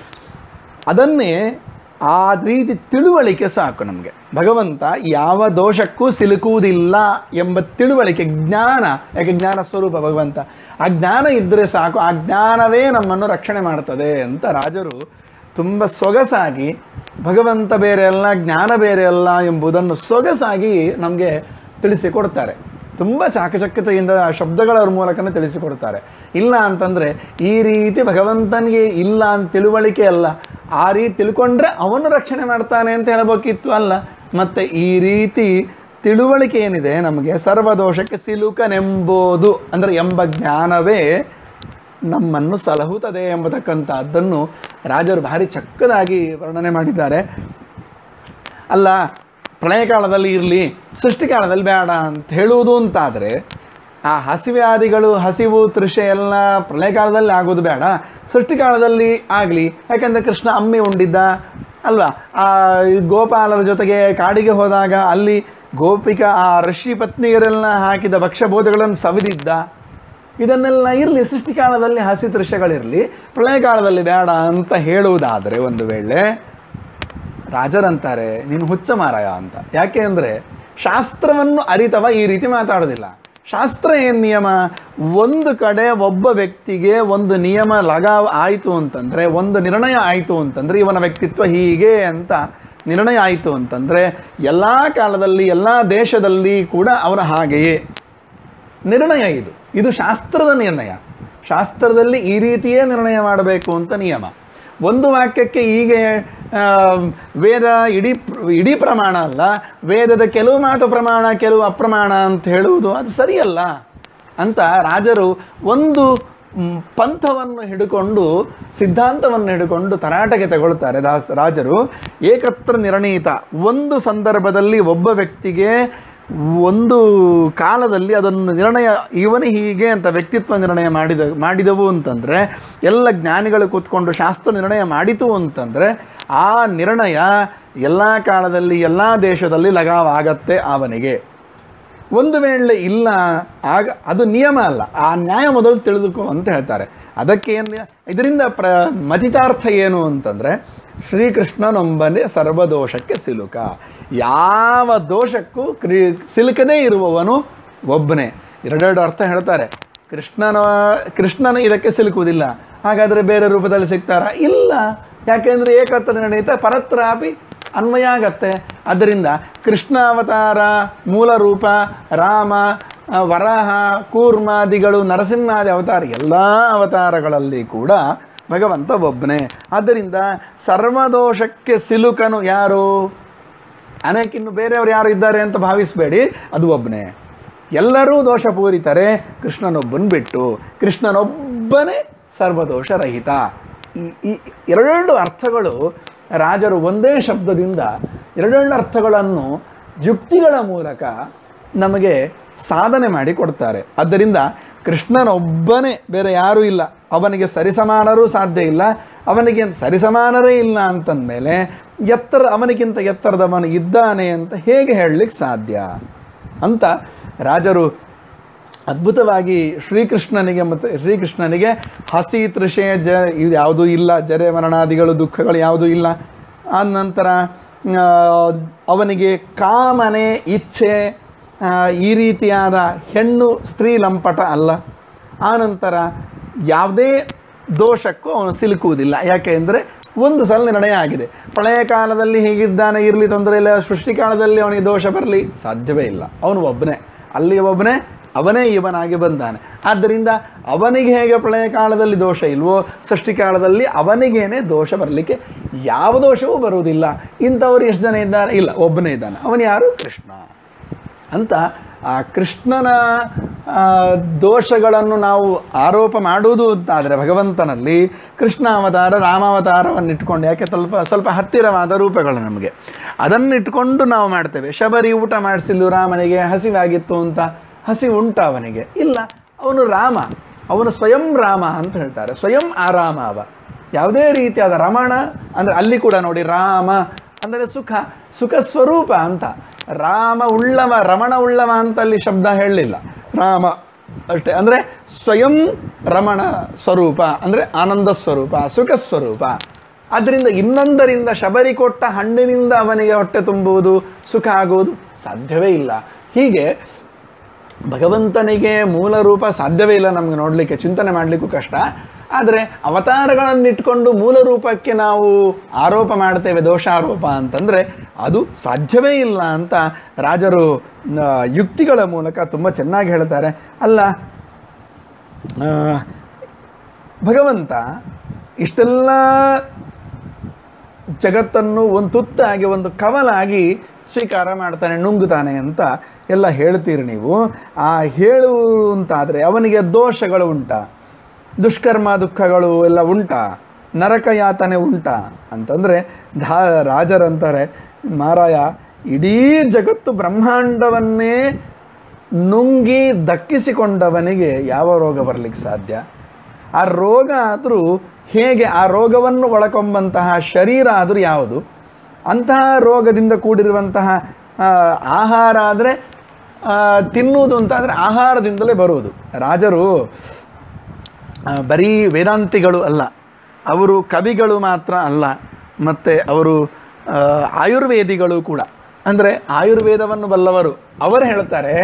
ಅದನ್ನೇ ಆ ರೀತಿ ತಿಳುವಳಿಕೆ ಸಾಕು ನಮಗೆ ಭಗವಂತ ಯಾವ ದೋಷಕ್ಕೂ ಸಿಲುಕುವುದಿಲ್ಲ ಎಂಬ ತಿಳುವಳಿಕೆ ಜ್ಞಾನ ಯಾಕೆ ಜ್ಞಾನ ಸ್ವರೂಪ ಭಗವಂತ ಆ ಜ್ಞಾನ ಇದ್ದರೆ ಸಾಕು ಆ ಜ್ಞಾನವೇ ನಮ್ಮನ್ನು ರಕ್ಷಣೆ ಮಾಡ್ತದೆ ಅಂತ ರಾಜರು ತುಂಬ ಸೊಗಸಾಗಿ ಭಗವಂತ ಬೇರೆ ಅಲ್ಲ ಜ್ಞಾನ ಬೇರೆ ಅಲ್ಲ ಎಂಬುದನ್ನು ಸೊಗಸಾಗಿ ನಮಗೆ ತಿಳಿಸಿಕೊಡ್ತಾರೆ ತುಂಬ ಚಾಕಚಕ್ಯತೆಯಿಂದ ಆ ಶಬ್ದಗಳ ಮೂಲಕನೇ ತಿಳಿಸಿಕೊಡ್ತಾರೆ ಇಲ್ಲ ಅಂತಂದರೆ ಈ ರೀತಿ ಭಗವಂತನಿಗೆ ಇಲ್ಲ ಅಂತ ತಿಳುವಳಿಕೆ ಅಲ್ಲ ಆ ರೀತಿ ತಿಳ್ಕೊಂಡ್ರೆ ಅವನು ರಕ್ಷಣೆ ಮಾಡ್ತಾನೆ ಅಂತ ಹೇಳಬೇಕಿತ್ತು ಅಲ್ಲ ಮತ್ತು ಈ ರೀತಿ ತಿಳುವಳಿಕೆ ಏನಿದೆ ನಮಗೆ ಸರ್ವದೋಷಕ್ಕೆ ಸಿಲುಕನೆಂಬುದು ಅಂದರೆ ಎಂಬ ಜ್ಞಾನವೇ ನಮ್ಮನ್ನು ಸಲಹುತ್ತದೆ ಎಂಬತಕ್ಕಂಥದ್ದನ್ನು ರಾಜರು ಭಾರಿ ಚಕ್ಕದಾಗಿ ವರ್ಣನೆ ಮಾಡಿದ್ದಾರೆ ಅಲ್ಲ ಪ್ರಳಯ ಕಾಲದಲ್ಲಿ ಇರಲಿ ಸೃಷ್ಟಿಕಾಲದಲ್ಲಿ ಬೇಡ ಅಂತ ಹೇಳುವುದು ಅಂತಾದರೆ ಆ ಹಸಿವ್ಯಾದಿಗಳು ಹಸಿವು ತೃಷೆ ಎಲ್ಲ ಪ್ರಳಯ ಕಾಲದಲ್ಲಿ ಆಗೋದು ಬೇಡ ಸೃಷ್ಟಿಕಾಲದಲ್ಲಿ ಆಗಲಿ ಯಾಕೆಂದರೆ ಕೃಷ್ಣ ಅಮ್ಮಿ ಉಂಡಿದ್ದ ಅಲ್ವಾ ಆ ಈ ಗೋಪಾಲರ ಜೊತೆಗೆ ಕಾಡಿಗೆ ಹೋದಾಗ ಅಲ್ಲಿ ಗೋಪಿಕಾ ಆ ಋಷಿ ಪತ್ನಿಯರೆಲ್ಲ ಹಾಕಿದ ಭಕ್ಷ್ಯಬೋಧಗಳನ್ನು ಸವಿದಿದ್ದ ಇದನ್ನೆಲ್ಲ ಇರಲಿ ಸೃಷ್ಟಿಕಾಲದಲ್ಲಿ ಹಸಿ ತೃಶ್ಯಗಳಿರಲಿ ಪ್ರಳಯ ಕಾಲದಲ್ಲಿ ಬೇಡ ಅಂತ ಹೇಳುವುದಾದರೆ ಒಂದು ವೇಳೆ ರಾಜರಂತಾರೆ ನೀನು ಹುಚ್ಚ ಮಾರಾಯ ಅಂತ ಯಾಕೆ ಅಂದರೆ ಶಾಸ್ತ್ರವನ್ನು ಅರಿತವ ಈ ರೀತಿ ಮಾತಾಡೋದಿಲ್ಲ ಶಾಸ್ತ್ರ ಏನು ನಿಯಮ ಒಂದು ಕಡೆ ಒಬ್ಬ ವ್ಯಕ್ತಿಗೆ ಒಂದು ನಿಯಮ ಲಗಾವ್ ಆಯಿತು ಅಂತಂದರೆ ಒಂದು ನಿರ್ಣಯ ಆಯಿತು ಅಂತಂದರೆ ಇವನ ವ್ಯಕ್ತಿತ್ವ ಹೀಗೆ ಅಂತ ನಿರ್ಣಯ ಆಯಿತು ಅಂತಂದರೆ ಎಲ್ಲ ಕಾಲದಲ್ಲಿ ಎಲ್ಲ ದೇಶದಲ್ಲಿ ಕೂಡ ಅವನ ಹಾಗೆಯೇ ನಿರ್ಣಯ ಇದು ಇದು ಶಾಸ್ತ್ರದ ನಿರ್ಣಯ ಶಾಸ್ತ್ರದಲ್ಲಿ ಈ ರೀತಿಯೇ ನಿರ್ಣಯ ಮಾಡಬೇಕು ಅಂತ ನಿಯಮ ಒಂದು ವಾಕ್ಯಕ್ಕೆ ಹೀಗೆ ಆ, ವೇದ ಇಡೀ ಪ್ರ- ಇಡೀ ಪ್ರಮಾಣ ಅಲ್ಲ ವೇದದ ಕೆಲವು ಮಾತು ಪ್ರಮಾಣ ಕೆಲವು ಅಪ್ರಮಾಣ ಅಂತ ಹೇಳುವುದು ಅದು ಸರಿಯಲ್ಲ ಅಂತ ರಾಜರು ಒಂದು ಮ್, ಪಂಥವನ್ನು ಹಿಡ್ಕೊಂಡು ಸಿದ್ಧಾಂತವನ್ನು ಹಿಡ್ಕೊಂಡು ತರಾಟೆಗೆ ತಗೊಳ್ತಾರೆ ದಾಸ್ ರಾಜರು ಏಕತ್ರ ನಿರ್ಣೀತ ಒಂದು ಸಂದರ್ಭದಲ್ಲಿ ಒಬ್ಬ ವ್ಯಕ್ತಿಗೆ ಒಂದು ಕಾಲದಲ್ಲಿ ಅದನ್ನು ನಿರ್ಣಯ ಇವನೇ ಹೀಗೆ ಅಂತ ವ್ಯಕ್ತಿತ್ವ ನಿರ್ಣಯ ಮಾಡಿದ ಮಾಡಿದವು ಅಂತಂದರೆ ಎಲ್ಲ ಜ್ಞಾನಿಗಳು ಕೂತ್ಕೊಂಡು ಶಾಸ್ತ್ರ ನಿರ್ಣಯ ಮಾಡಿತು ಅಂತಂದರೆ ಆ ನಿರ್ಣಯ ಎಲ್ಲ ಕಾಲದಲ್ಲಿ ಎಲ್ಲ ದೇಶದಲ್ಲಿ ಲಗಾವಾಗತ್ತೆ ಅವನಿಗೆ ಒಂದು ವೇಳೆ ಇಲ್ಲ ಆಗ ಅದು ನಿಯಮ ಅಲ್ಲ ಆ ನ್ಯಾಯ ಮೊದಲು ತಿಳಿದುಕೋ ಅಂತ ಹೇಳ್ತಾರೆ ಅದಕ್ಕೆ ಏನು ಇದರಿಂದ ಪ್ರ ಮತಿತಾರ್ಥ ಏನು ಅಂತಂದರೆ ಶ್ರೀಕೃಷ್ಣನೊಬ್ಬನೇ ಸರ್ವದೋಷಕ್ಕೆ ಸಿಲುಕ ಯಾವ ದೋಷಕ್ಕೂ ಕ್ರಿ ಸಿಲುಕದೇ ಇರುವವನು ಒಬ್ಬನೇ ಎರಡೆರಡು ಅರ್ಥ ಹೇಳ್ತಾರೆ ಕೃಷ್ಣನ ಕೃಷ್ಣನ ಇದಕ್ಕೆ ಸಿಲುಕುವುದಿಲ್ಲ ಹಾಗಾದರೆ ಬೇರೆ ರೂಪದಲ್ಲಿ ಸಿಗ್ತಾರಾ ಇಲ್ಲ ಯಾಕೆಂದರೆ ಏಕತ್ರ ನಡೆಯುತ್ತ ಪರತ್ರಾಪಿ ಅನ್ವಯ ಆಗತ್ತೆ ಆದ್ದರಿಂದ ಕೃಷ್ಣಾವತಾರ ಮೂಲ ರೂಪ ರಾಮ ಆ, ವರಾಹ ಕೂರ್ಮಾದಿಗಳು ನರಸಿಂಹಾದಿ ಅವತಾರ ಎಲ್ಲ ಅವತಾರಗಳಲ್ಲಿ ಕೂಡ ಭಗವಂತ ಒಬ್ಬನೇ ಆದ್ದರಿಂದ ಸರ್ವದೋಷಕ್ಕೆ ಸಿಲುಕನು ಯಾರು ಅನೇಕಿನ್ನು ಬೇರೆಯವರು ಯಾರು ಇದ್ದಾರೆ ಅಂತ ಭಾವಿಸಬೇಡಿ ಅದು ಒಬ್ಬನೇ ಎಲ್ಲರೂ ದೋಷಪೂರಿತರೆ ಕೃಷ್ಣನೊಬ್ಬನ ಬಿಟ್ಟು ಕೃಷ್ಣನೊಬ್ಬನೇ ಸರ್ವದೋಷರಹಿತ ಈ ಈ ಎರಡು ಅರ್ಥಗಳು ರಾಜರು ಒಂದೇ ಶಬ್ದದಿಂದ ಎರಡೆರಡು ಅರ್ಥಗಳನ್ನು ಯುಕ್ತಿಗಳ ಮೂಲಕ ನಮಗೆ ಸಾಧನೆ ಮಾಡಿ ಕೊಡ್ತಾರೆ ಆದ್ದರಿಂದ ಕೃಷ್ಣನೊಬ್ಬನೇ ಬೇರೆ ಯಾರೂ ಇಲ್ಲ ಅವನಿಗೆ ಸರಿಸಮಾನರೂ ಸಾಧ್ಯ ಇಲ್ಲ ಅವನಿಗೆ ಸರಿಸಮಾನರೇ ಇಲ್ಲ ಅಂತಂದಮೇಲೆ ಎತ್ತರ ಅವನಿಗಿಂತ ಎತ್ತರದವನು ಇದ್ದಾನೆ ಅಂತ ಹೇಗೆ ಹೇಳಲಿಕ್ಕೆ ಸಾಧ್ಯ ಅಂತ ರಾಜರು ಅದ್ಭುತವಾಗಿ ಶ್ರೀಕೃಷ್ಣನಿಗೆ ಮತ್ತು ಶ್ರೀಕೃಷ್ಣನಿಗೆ ಹಸಿ ತೃಷೆ ಜ ಇದು ಯಾವುದೂ ಇಲ್ಲ ಜರೆ ಮರಣಾದಿಗಳು ದುಃಖಗಳು ಯಾವುದೂ ಇಲ್ಲ ಆ ನಂತರ ಆ, ಅವನಿಗೆ ಕಾಮನೆ ಇಚ್ಛೆ ಆ, ಈ ರೀತಿಯಾದ ಹೆಣ್ಣು ಸ್ತ್ರೀ ಲಂಪಟ ಅಲ್ಲ ಆನಂತರ ಯಾವುದೇ ದೋಷಕ್ಕೂ ಅವನು ಸಿಲುಕುವುದಿಲ್ಲ ಯಾಕೆ ಅಂದರೆ ಒಂದು ಸಲ ನಿರ್ಣಯ ಆಗಿದೆ ಪ್ರಳಯ ಕಾಲದಲ್ಲಿ ಹೀಗಿದ್ದಾನೆ ಇರಲಿ ತೊಂದರೆ ಇಲ್ಲ ಸೃಷ್ಟಿ ಕಾಲದಲ್ಲಿ ಅವನಿಗೆ ದೋಷ ಬರಲಿ ಸಾಧ್ಯವೇ ಇಲ್ಲ ಅವನು ಒಬ್ಬನೇ ಅಲ್ಲಿ ಒಬ್ಬನೇ ಅವನೇ ಇವನಾಗಿ ಬಂದಾನೆ ಆದ್ದರಿಂದ ಅವನಿಗೆ ಹೇಗೆ ಪ್ರಳಯ ಕಾಲದಲ್ಲಿ ದೋಷ ಇಲ್ವೋ ಸೃಷ್ಟಿ ಕಾಲದಲ್ಲಿ ಅವನಿಗೇನೆ ದೋಷ ಬರಲಿಕ್ಕೆ ಯಾವ ದೋಷವೂ ಬರುವುದಿಲ್ಲ ಇಂಥವ್ರು ಎಷ್ಟು ಜನ ಇದ್ದಾರೆ ಇಲ್ಲ ಒಬ್ಬನೇ ಇದ್ದಾನೆ ಅವನು ಯಾರು ಕೃಷ್ಣ ಅಂತ ಆ ಕೃಷ್ಣನ ಆ, ದೋಷಗಳನ್ನು ನಾವು ಆರೋಪ ಮಾಡುವುದು ಅಂತಾದರೆ ಭಗವಂತನಲ್ಲಿ ಕೃಷ್ಣ ಅವತಾರ ರಾಮಾವತಾರವನ್ನು ಇಟ್ಕೊಂಡು ಯಾಕೆ ಸ್ವಲ್ಪ ಸ್ವಲ್ಪ ಹತ್ತಿರವಾದ ರೂಪಗಳು ನಮಗೆ ಅದನ್ನಿಟ್ಕೊಂಡು ನಾವು ಮಾಡ್ತೇವೆ ಶಬರಿ ಊಟ ಮಾಡಿಸಿಲ್ಲು ರಾಮನಿಗೆ ಹಸಿವಾಗಿತ್ತು ಅಂತ ಹಸಿ ಉಂಟ ಅವನಿಗೆ ಇಲ್ಲ ಅವನು ರಾಮ ಅವನು ಸ್ವಯಂ ರಾಮ ಅಂತ ಹೇಳ್ತಾರೆ ಸ್ವಯಂ ಆರಾಮ ಅವ ಯಾವುದೇ ರೀತಿಯಾದ ರಮಣ ಅಂದರೆ ಅಲ್ಲಿ ಕೂಡ ನೋಡಿ ರಾಮ ಅಂದರೆ ಸುಖ ಸುಖ ಸ್ವರೂಪ ಅಂತ ರಾಮ ಉಳ್ಳವ ರಮಣ ಉಳ್ಳವ ಅಂತ ಅಲ್ಲಿ ಶಬ್ದ ಹೇಳಲಿಲ್ಲ ರಾಮ ಅಷ್ಟೇ ಅಂದರೆ ಸ್ವಯಂ ರಮಣ ಸ್ವರೂಪ ಅಂದರೆ ಆನಂದ ಸ್ವರೂಪ ಸುಖ ಸ್ವರೂಪ ಆದ್ದರಿಂದ ಇನ್ನೊಂದರಿಂದ ಶಬರಿ ಕೊಟ್ಟ ಹಣ್ಣಿನಿಂದ ಅವನಿಗೆ ಹೊಟ್ಟೆ ತುಂಬುವುದು ಸುಖ ಆಗುವುದು ಸಾಧ್ಯವೇ ಇಲ್ಲ ಹೀಗೆ ಭಗವಂತನಿಗೆ ಮೂಲ ರೂಪ ಸಾಧ್ಯವೇ ಇಲ್ಲ ನಮಗೆ ನೋಡಲಿಕ್ಕೆ ಚಿಂತನೆ ಮಾಡಲಿಕ್ಕೂ ಕಷ್ಟ ಆದರೆ ಅವತಾರಗಳನ್ನಿಟ್ಕೊಂಡು ಮೂಲ ರೂಪಕ್ಕೆ ನಾವು ಆರೋಪ ಮಾಡ್ತೇವೆ ದೋಷಾರೋಪ ಅಂತಂದರೆ ಅದು ಸಾಧ್ಯವೇ ಇಲ್ಲ ಅಂತ ರಾಜರು ಆ, ಯುಕ್ತಿಗಳ ಮೂಲಕ ತುಂಬ ಚೆನ್ನಾಗಿ ಹೇಳ್ತಾರೆ ಅಲ್ಲ ಆ, ಭಗವಂತ ಇಷ್ಟೆಲ್ಲ ಜಗತ್ತನ್ನು ಒಂದು ತುತ್ತಾಗಿ ಒಂದು ಕವಲಾಗಿ ಸ್ವೀಕಾರ ಮಾಡ್ತಾನೆ ನುಂಗುತ್ತಾನೆ ಅಂತ ಎಲ್ಲ ಹೇಳ್ತೀರಿ ನೀವು ಆ ಹೇಳು ಅಂತಾದರೆ ಅವನಿಗೆ ದೋಷಗಳು ಉಂಟಾ ದುಷ್ಕರ್ಮ ದುಃಖಗಳು ಎಲ್ಲ ಉಂಟಾ ನರಕ ಯಾತನೆ ಉಂಟಾ ಅಂತಂದರೆ ಧಾ ರಾಜರಂತಾರೆ ಮಾರಾಯ ಇಡೀ ಜಗತ್ತು ಬ್ರಹ್ಮಾಂಡವನ್ನೇ ನುಂಗಿ ದಕ್ಕಿಸಿಕೊಂಡವನಿಗೆ ಯಾವ ರೋಗ ಬರಲಿಕ್ಕೆ ಸಾಧ್ಯ ಆ ರೋಗ ಆದರೂ ಹೇಗೆ ಆ ರೋಗವನ್ನು ಒಳಕೊಂಬಂತಹ ಶರೀರ ಆದರೂ ಯಾವುದು ಅಂತಹ ರೋಗದಿಂದ ಕೂಡಿರುವಂತಹ ಆ, ಆಹಾರ ಆದರೆ ತಿನ್ನುವುದು ಅಂತಾದರೆ ಆಹಾರದಿಂದಲೇ ಬರುವುದು ರಾಜರು ಆ, ಬರೀ ವೇದಾಂತಿಗಳು ಅಲ್ಲ ಅವರು ಕವಿಗಳು ಮಾತ್ರ ಅಲ್ಲ ಮತ್ತು ಅವರು ಆ, ಆಯುರ್ವೇದಿಗಳು ಕೂಡ ಅಂದರೆ ಆಯುರ್ವೇದವನ್ನು ಬಲ್ಲವರು ಅವರು ಹೇಳ್ತಾರೆ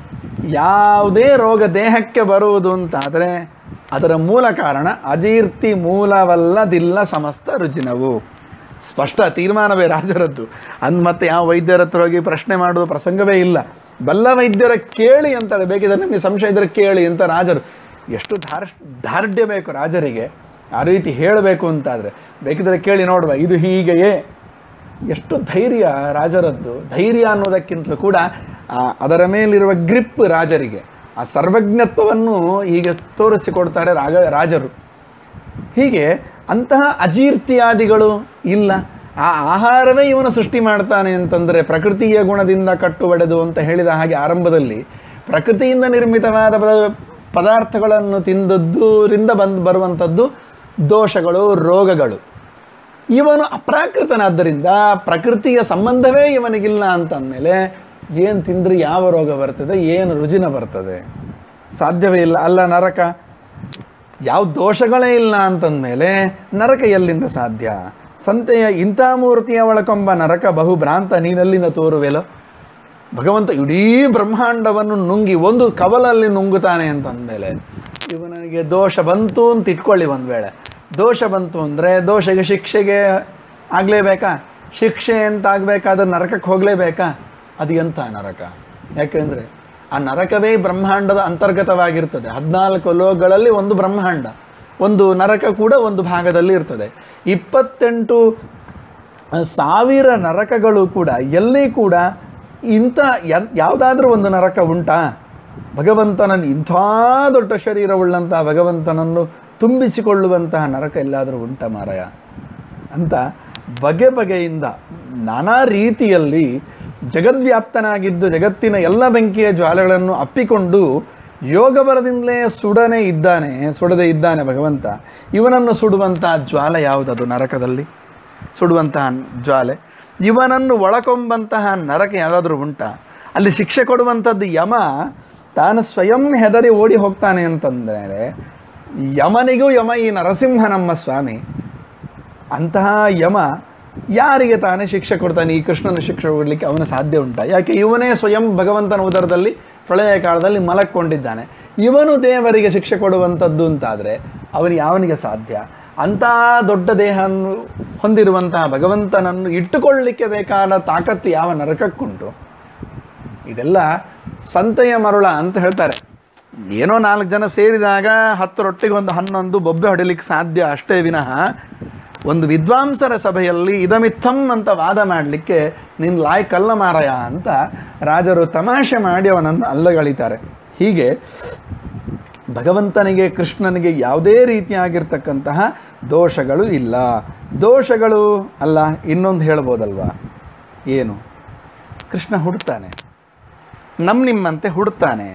ಯಾವುದೇ ರೋಗ ದೇಹಕ್ಕೆ ಬರುವುದು ಅಂತಾದರೆ ಅದರ ಮೂಲ ಕಾರಣ ಅಜೀರ್ತಿ ಮೂಲವಲ್ಲದಿಲ್ಲ ಸಮಸ್ತ ರುಜಿನವು ಸ್ಪಷ್ಟ ತೀರ್ಮಾನವೇ ರಾಜರದ್ದು ಅಂದ್ ಮತ್ತೆ ಯಾವ ವೈದ್ಯರ ಹತ್ರ ಹೋಗಿ ಪ್ರಶ್ನೆ ಮಾಡುವ ಪ್ರಸಂಗವೇ ಇಲ್ಲ ಬಲ್ಲ ವೈದ್ಯರ ಕೇಳಿ ಅಂತಾರೆ ಬೇಕಿದ್ರೆ ನಿಮಗೆ ಸಂಶಯ ಇದ್ದರೆ ಕೇಳಿ ಅಂತ ರಾಜರು ಎಷ್ಟು ಧಾರ್ ದಾರ್ಢ್ಯ ಬೇಕು ರಾಜರಿಗೆ ಆ ರೀತಿ ಹೇಳಬೇಕು ಅಂತಾದರೆ ಬೇಕಿದ್ರೆ ಕೇಳಿ ನೋಡುವ ಇದು ಹೀಗೆಯೇ ಎಷ್ಟು ಧೈರ್ಯ ರಾಜರದ್ದು ಧೈರ್ಯ ಅನ್ನೋದಕ್ಕಿಂತಲೂ ಕೂಡ ಆ, ಅದರ ಮೇಲಿರುವ ಗ್ರಿಪ್ ರಾಜರಿಗೆ ಆ ಸರ್ವಜ್ಞತ್ವವನ್ನು ಈಗ ತೋರಿಸಿಕೊಡ್ತಾರೆ ರಾಗ ರಾಜರು ಹೀಗೆ ಅಂತಹ ಅಜೀರ್ತಿಯಾದಿಗಳು ಇಲ್ಲ ಆ ಆಹಾರವೇ ಇವನು ಸೃಷ್ಟಿ ಮಾಡ್ತಾನೆ ಅಂತಂದರೆ ಪ್ರಕೃತಿಯ ಗುಣದಿಂದ ಕಟ್ಟು ಒಡೆದು ಅಂತ ಹೇಳಿದ ಹಾಗೆ ಆರಂಭದಲ್ಲಿ ಪ್ರಕೃತಿಯಿಂದ ನಿರ್ಮಿತವಾದ ಪದ- ಪದಾರ್ಥಗಳನ್ನು ತಿಂದದ್ದುರಿಂದ ಬಂದು ಬರುವಂಥದ್ದು ದೋಷಗಳು ರೋಗಗಳು ಇವನು ಅಪ್ರಾಕೃತನಾದ್ದರಿಂದ ಪ್ರಕೃತಿಯ ಸಂಬಂಧವೇ ಇವನಿಗಿಲ್ಲ ಅಂತಂದಮೇಲೆ ಏನು ತಿಂದರೆ ಯಾವ ರೋಗ ಬರ್ತದೆ ಏನು ರುಜಿನ ಬರ್ತದೆ ಸಾಧ್ಯವೇ ಇಲ್ಲ ಅಲ್ಲ ನರಕ ಯಾವ ದೋಷಗಳೇ ಇಲ್ಲ ಅಂತಂದಮೇಲೆ ನರಕ ಎಲ್ಲಿಂದ ಸಾಧ್ಯ ಸಂತೆಯ ಇಂಥ ಮೂರ್ತಿಯ ಒಳಕೊಂಬ ನರಕ ಬಹು ಭ್ರಾಂತ ನೀನಲ್ಲಿಂದ ತೋರುವೆಲೋ ಭಗವಂತ ಇಡೀ ಬ್ರಹ್ಮಾಂಡವನ್ನು ನುಂಗಿ ಒಂದು ಕವಲಲ್ಲಿ ನುಂಗುತ್ತಾನೆ ಅಂತಂದಮೇಲೆ ಇವನಿಗೆ ದೋಷ ಬಂತು ಅಂತ ಇಟ್ಕೊಳ್ಳಿ ಒಂದು ವೇಳೆ ದೋಷ ಬಂತು ಅಂದರೆ ದೋಷಗೆ ಶಿಕ್ಷೆಗೆ ಆಗಲೇಬೇಕಾ ಶಿಕ್ಷೆ ಅಂತ ಆಗಬೇಕಾದ್ರೆ ನರಕಕ್ಕೆ ಹೋಗಲೇಬೇಕಾ ಅದು ಎಂಥ ನರಕ ಯಾಕೆಂದರೆ ಆ ನರಕವೇ ಬ್ರಹ್ಮಾಂಡದ ಅಂತರ್ಗತವಾಗಿರ್ತದೆ ಹದಿನಾಲ್ಕು ಲೋಕಗಳಲ್ಲಿ ಒಂದು ಬ್ರಹ್ಮಾಂಡ ಒಂದು ನರಕ ಕೂಡ ಒಂದು ಭಾಗದಲ್ಲಿ ಇರ್ತದೆ ಇಪ್ಪತ್ತೆಂಟು ಸಾವಿರ ನರಕಗಳು ಕೂಡ ಎಲ್ಲಿ ಕೂಡ ಇಂಥ ಯಾವುದಾದ್ರೂ ಒಂದು ನರಕ ಉಂಟಾ ಭಗವಂತನನ್ನು ಇಂಥ ದೊಡ್ಡ ಶರೀರವುಳ್ಳಂಥ ಭಗವಂತನನ್ನು ತುಂಬಿಸಿಕೊಳ್ಳುವಂತಹ ನರಕ ಎಲ್ಲಾದರೂ ಉಂಟ ಮಾರಾಯ ಅಂತ ಬಗೆ ಬಗೆಯಿಂದ ನಾನಾ ರೀತಿಯಲ್ಲಿ ಜಗದ್ವ್ಯಾಪ್ತನಾಗಿದ್ದು ಜಗತ್ತಿನ ಎಲ್ಲ ಬೆಂಕಿಯ ಜ್ವಾಲೆಗಳನ್ನು ಅಪ್ಪಿಕೊಂಡು ಯೋಗ ಬರದಿಂದಲೇ ಸುಡನೆ ಇದ್ದಾನೆ ಸುಡದೆ ಇದ್ದಾನೆ ಭಗವಂತ ಇವನನ್ನು ಸುಡುವಂಥ ಜ್ವಾಲೆ ಯಾವುದದು ನರಕದಲ್ಲಿ ಸುಡುವಂತಹ ಜ್ವಾಲೆ ಇವನನ್ನು ಒಳಕೊಂಬಂತಹ ನರಕ ಯಾವುದಾದ್ರೂ ಉಂಟಾ ಅಲ್ಲಿ ಶಿಕ್ಷೆ ಕೊಡುವಂಥದ್ದು ಯಮ ತಾನು ಸ್ವಯಂ ಹೆದರಿ ಓಡಿ ಹೋಗ್ತಾನೆ ಅಂತಂದರೆ ಯಮನಿಗೂ ಯಮ ಈ ನರಸಿಂಹ ನಮ್ಮ ಸ್ವಾಮಿ ಅಂತಹ ಯಮ ಯಾರಿಗೆ ತಾನೇ ಶಿಕ್ಷೆ ಕೊಡ್ತಾನೆ ಈ ಕೃಷ್ಣನ ಶಿಕ್ಷೆ ಕೊಡಲಿಕ್ಕೆ ಅವನ ಸಾಧ್ಯ ಉಂಟಾ ಯಾಕೆ ಇವನೇ ಸ್ವಯಂ ಭಗವಂತನ ಉದರದಲ್ಲಿ ಪ್ರಳಯ ಕಾಲದಲ್ಲಿ ಮಲಕ್ಕೊಂಡಿದ್ದಾನೆ ಇವನು ದೇವರಿಗೆ ಶಿಕ್ಷೆ ಕೊಡುವಂಥದ್ದು ಅಂತಾದರೆ ಅವನು ಯಾವನಿಗೆ ಸಾಧ್ಯ ಅಂಥ ದೊಡ್ಡ ದೇಹವನ್ನು ಹೊಂದಿರುವಂತಹ ಭಗವಂತನನ್ನು ಇಟ್ಟುಕೊಳ್ಳಲಿಕ್ಕೆ ಬೇಕಾದ ತಾಕತ್ತು ಯಾವ ನರಕಕ್ಕುಂಟು ಇದೆಲ್ಲ ಸಂತೆಯ ಮರುಳ ಅಂತ ಹೇಳ್ತಾರೆ ಏನೋ ನಾಲ್ಕು ಜನ ಸೇರಿದಾಗ ಹತ್ತು ರೊಟ್ಟಿಗೆ ಒಂದು ಹನ್ನೊಂದು ಬೊಬ್ಬೆ ಹೊಡಿಲಿಕ್ಕೆ ಸಾಧ್ಯ ಅಷ್ಟೇ ವಿನಃ ಒಂದು ವಿದ್ವಾಂಸರ ಸಭೆಯಲ್ಲಿ ಇದಮಿತ್ತಂ ಅಂತ ವಾದ ಮಾಡಲಿಕ್ಕೆ ನಿನ್ನ ಲಾಯ್ಕಲ್ಲ ಮಾರಾಯ ಅಂತ ರಾಜರು ತಮಾಷೆ ಮಾಡಿ ಅವನನ್ನು ಅಲ್ಲಗಳಿತಾರೆ ಹೀಗೆ ಭಗವಂತನಿಗೆ ಕೃಷ್ಣನಿಗೆ ಯಾವುದೇ ರೀತಿಯಾಗಿರ್ತಕ್ಕಂತಹ ದೋಷಗಳು ಇಲ್ಲ ದೋಷಗಳು ಅಲ್ಲ ಇನ್ನೊಂದು ಹೇಳ್ಬೋದಲ್ವಾ ಏನು ಕೃಷ್ಣ ಹುಡ್ತಾನೆ ನಮ್ಮ ನಿಮ್ಮಂತೆ ಹುಡ್ತಾನೆ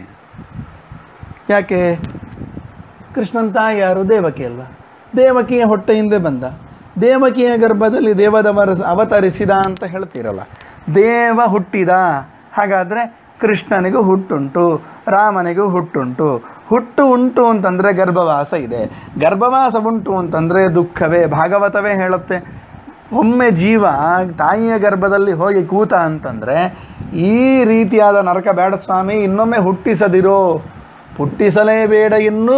ಯಾಕೆ ಕೃಷ್ಣನ್ ತಾಯಿ ಯಾರು ದೇವಕಿ ಅಲ್ವಾ ದೇವಕಿಯ ಹೊಟ್ಟೆಯಿಂದೇ ಬಂದ ದೇವಕಿಯ ಗರ್ಭದಲ್ಲಿ ದೇವದವರ ಅವತರಿಸಿದ ಅಂತ ಹೇಳ್ತೀರಲ್ಲ ದೇವ ಹುಟ್ಟಿದ ಹಾಗಾದರೆ ಕೃಷ್ಣನಿಗೂ ಹುಟ್ಟುಂಟು ರಾಮನಿಗೂ ಹುಟ್ಟುಂಟು ಹುಟ್ಟು ಉಂಟು ಅಂತಂದರೆ ಗರ್ಭವಾಸ ಇದೆ ಗರ್ಭವಾಸ ಉಂಟು ಅಂತಂದರೆ ದುಃಖವೇ ಭಾಗವತವೇ ಹೇಳುತ್ತೆ ಒಮ್ಮೆ ಜೀವ ತಾಯಿಯ ಗರ್ಭದಲ್ಲಿ ಹೋಗಿ ಕೂತ ಅಂತಂದರೆ ಈ ರೀತಿಯಾದ ನರಕ ಬೇಡ ಸ್ವಾಮಿ ಇನ್ನೊಮ್ಮೆ ಹುಟ್ಟಿಸದಿರೋ ಹುಟ್ಟಿಸಲೇಬೇಡ ಇನ್ನು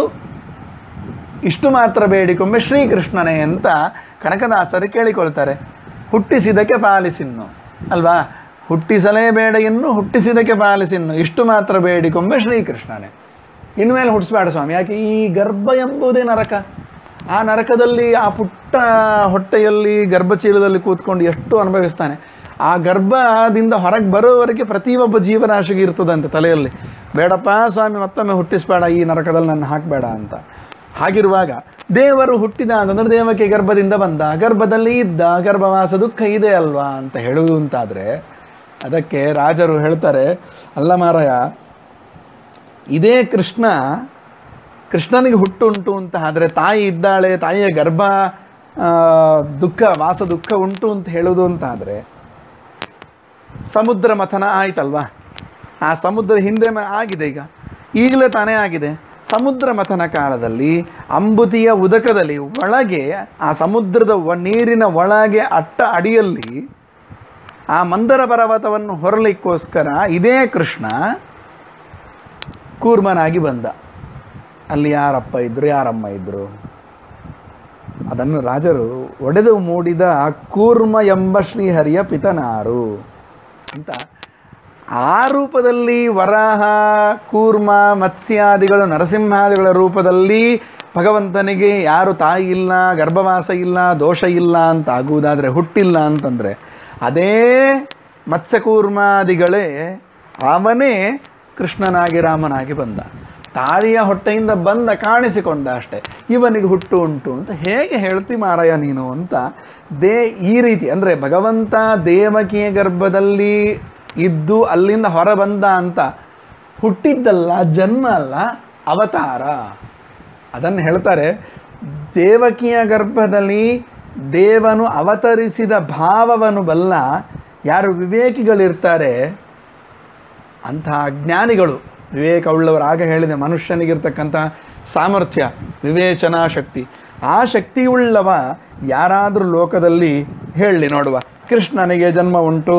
ಇಷ್ಟು ಮಾತ್ರ ಬೇಡಿಕೊಂಬೆ ಶ್ರೀಕೃಷ್ಣನೇ ಅಂತ ಕನಕದಾಸರು ಕೇಳಿಕೊಳ್ತಾರೆ ಹುಟ್ಟಿಸಿದಕ್ಕೆ ಪಾಲಿಸಿನ್ನು ಅಲ್ವಾ ಹುಟ್ಟಿಸಲೇಬೇಡ ಇನ್ನು ಹುಟ್ಟಿಸಿದಕ್ಕೆ ಪಾಲಿಸಿನ್ನು ಇಷ್ಟು ಮಾತ್ರ ಬೇಡಿಕೊಂಬೆ ಶ್ರೀಕೃಷ್ಣನೇ ಇನ್ಮೇಲೆ ಹುಟ್ಟಿಸ್ಬೇಡ ಸ್ವಾಮಿ ಯಾಕೆ ಈ ಗರ್ಭ ಎಂಬುದೇ ನರಕ ಆ ನರಕದಲ್ಲಿ ಆ ಪುಟ್ಟ ಹೊಟ್ಟೆಯಲ್ಲಿ ಗರ್ಭಚೀಲದಲ್ಲಿ ಕೂತ್ಕೊಂಡು ಎಷ್ಟು ಅನುಭವಿಸ್ತಾನೆ ಆ ಗರ್ಭದಿಂದ ಹೊರಗೆ ಬರೋವರೆಗೆ ಪ್ರತಿಯೊಬ್ಬ ಜೀವರಾಶಿಗೆ ಇರ್ತದಂತೆ ತಲೆಯಲ್ಲಿ ಬೇಡಪ್ಪ ಸ್ವಾಮಿ ಮತ್ತೊಮ್ಮೆ ಹುಟ್ಟಿಸ್ಬೇಡ ಈ ನರಕದಲ್ಲಿ ನನ್ನ ಹಾಕಬೇಡ ಅಂತ ಹಾಗಿರುವಾಗ ದೇವರು ಹುಟ್ಟಿದ ಅಂತಂದ್ರೆ ದೇವಕ್ಕೆ ಗರ್ಭದಿಂದ ಬಂದ ಗರ್ಭದಲ್ಲಿ ಇದ್ದ ಗರ್ಭವಾಸ ದುಃಖ ಇದೆ ಅಲ್ವಾ ಅಂತ ಹೇಳುವುದು ಅಂತಾದರೆ ಅದಕ್ಕೆ ರಾಜರು ಹೇಳ್ತಾರೆ ಅಲ್ಲ ಮಾರಾಯ ಇದೇ ಕೃಷ್ಣ ಕೃಷ್ಣನಿಗೆ ಹುಟ್ಟುಂಟು ಅಂತ ಆದರೆ ತಾಯಿ ಇದ್ದಾಳೆ ತಾಯಿಯ ಗರ್ಭ ಆ, ದುಃಖ ವಾಸ ದುಃಖ ಉಂಟು ಅಂತ ಹೇಳೋದು ಅಂತ ಆದರೆ ಸಮುದ್ರ ಮಥನ ಆಯ್ತಲ್ವಾ ಆ ಸಮುದ್ರ ಹಿಂದೆ ಮ- ಆಗಿದೆ ಈಗ ಈಗಲೇ ತಾನೇ ಆಗಿದೆ ಸಮುದ್ರ ಮಥನ ಕಾಲದಲ್ಲಿ ಅಂಬುತಿಯ ಉದಕದಲ್ಲಿ ಒಳಗೆ ಆ ಸಮುದ್ರದ ಒ- ನೀರಿನ ಒಳಗೆ ಅಟ್ಟ ಅಡಿಯಲ್ಲಿ ಆ ಮಂದರ ಪರ್ವತವನ್ನು ಹೊರಲಿಕ್ಕೋಸ್ಕರ ಇದೇ ಕೃಷ್ಣ ಕೂರ್ಮನಾಗಿ ಬಂದ ಅಲ್ಲಿ ಯಾರಪ್ಪ ಇದ್ರು ಯಾರಮ್ಮ ಇದ್ರು ಅದನ್ನು ರಾಜರು ಒಡೆದು ಮೂಡಿದ ಕೂರ್ಮ ಎಂಬ ಶ್ರೀಹರಿಯ ಪಿತನಾರು ಅಂತ ಆ ರೂಪದಲ್ಲಿ ವರಾಹ ಕೂರ್ಮ ಮತ್ಸ್ಯಾದಿಗಳು ನರಸಿಂಹಾದಿಗಳ ರೂಪದಲ್ಲಿ ಭಗವಂತನಿಗೆ ಯಾರು ತಾಯಿ ಇಲ್ಲ ಗರ್ಭವಾಸ ಇಲ್ಲ ದೋಷ ಇಲ್ಲ ಅಂತ ಆಗುವುದಾದರೆ ಹುಟ್ಟಿಲ್ಲ ಅಂತಂದರೆ ಅದೇ ಮತ್ಸ್ಯಕೂರ್ಮಾದಿಗಳೇ ಅವನೇ ಕೃಷ್ಣನಾಗಿ ರಾಮನಾಗಿ ಬಂದ ತಾಯಿಯ ಹೊಟ್ಟೆಯಿಂದ ಬಂದ ಕಾಣಿಸಿಕೊಂಡ ಅಷ್ಟೇ ಇವನಿಗೆ ಹುಟ್ಟು ಉಂಟು ಅಂತ ಹೇಗೆ ಹೇಳ್ತಿ ಮಾರಾಯ ನೀನು ಅಂತ ದೇ ಈ ರೀತಿ ಅಂದರೆ ಭಗವಂತ ದೇವಕಿಯ ಗರ್ಭದಲ್ಲಿ ಇದ್ದು ಅಲ್ಲಿಂದ ಹೊರ ಬಂದ ಅಂತ ಹುಟ್ಟಿದ್ದಲ್ಲ ಜನ್ಮ ಅಲ್ಲ ಅವತಾರ ಅದನ್ನು ಹೇಳ್ತಾರೆ ದೇವಕಿಯ ಗರ್ಭದಲ್ಲಿ ದೇವನು ಅವತರಿಸಿದ ಭಾವವನ್ನು ಬಲ್ಲ ಯಾರು ವಿವೇಕಿಗಳಿರ್ತಾರೆ ಅಂತಹ ಜ್ಞಾನಿಗಳು ವಿವೇಕ ಉಳ್ಳವರು ಆಗ ಹೇಳಿದೆ ಮನುಷ್ಯನಿಗಿರ್ತಕ್ಕಂಥ ಸಾಮರ್ಥ್ಯ ವಿವೇಚನಾ ಶಕ್ತಿ ಆ ಶಕ್ತಿಯುಳ್ಳವ ಯಾರಾದರೂ ಲೋಕದಲ್ಲಿ ಹೇಳಲಿ ನೋಡುವ ಕೃಷ್ಣನಿಗೆ ಜನ್ಮ ಉಂಟು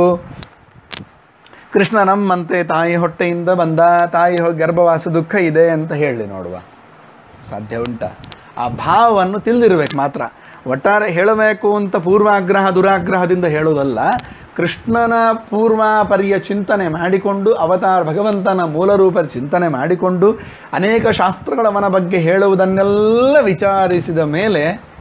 ಕೃಷ್ಣ ನಮ್ಮಂತೆ ತಾಯಿ ಹೊಟ್ಟೆಯಿಂದ ಬಂದ ತಾಯಿ ಹೊ- ಗರ್ಭವಾಸ ದುಃಖ ಇದೆ ಅಂತ ಹೇಳಿ ನೋಡುವ ಸಾಧ್ಯ ಉಂಟಾ ಆ ಭಾವವನ್ನು ತಿಳಿದಿರ್ಬೇಕು ಮಾತ್ರ ಒಟ್ಟಾರೆ ಹೇಳಬೇಕು ಅಂತ ಪೂರ್ವಾಗ್ರಹ ದುರಾಗ್ರಹದಿಂದ ಹೇಳೋದಲ್ಲ ಕೃಷ್ಣನ ಪೂರ್ವಾಪರ್ಯ ಚಿಂತನೆ ಮಾಡಿಕೊಂಡು ಅವತಾರ ಭಗವಂತನ ಮೂಲರೂಪ ಚಿಂತನೆ ಮಾಡಿಕೊಂಡು ಅನೇಕ ಶಾಸ್ತ್ರಗಳವನ ಬಗ್ಗೆ ಹೇಳುವುದನ್ನೆಲ್ಲ ವಿಚಾರಿಸಿದ ಮೇಲೆ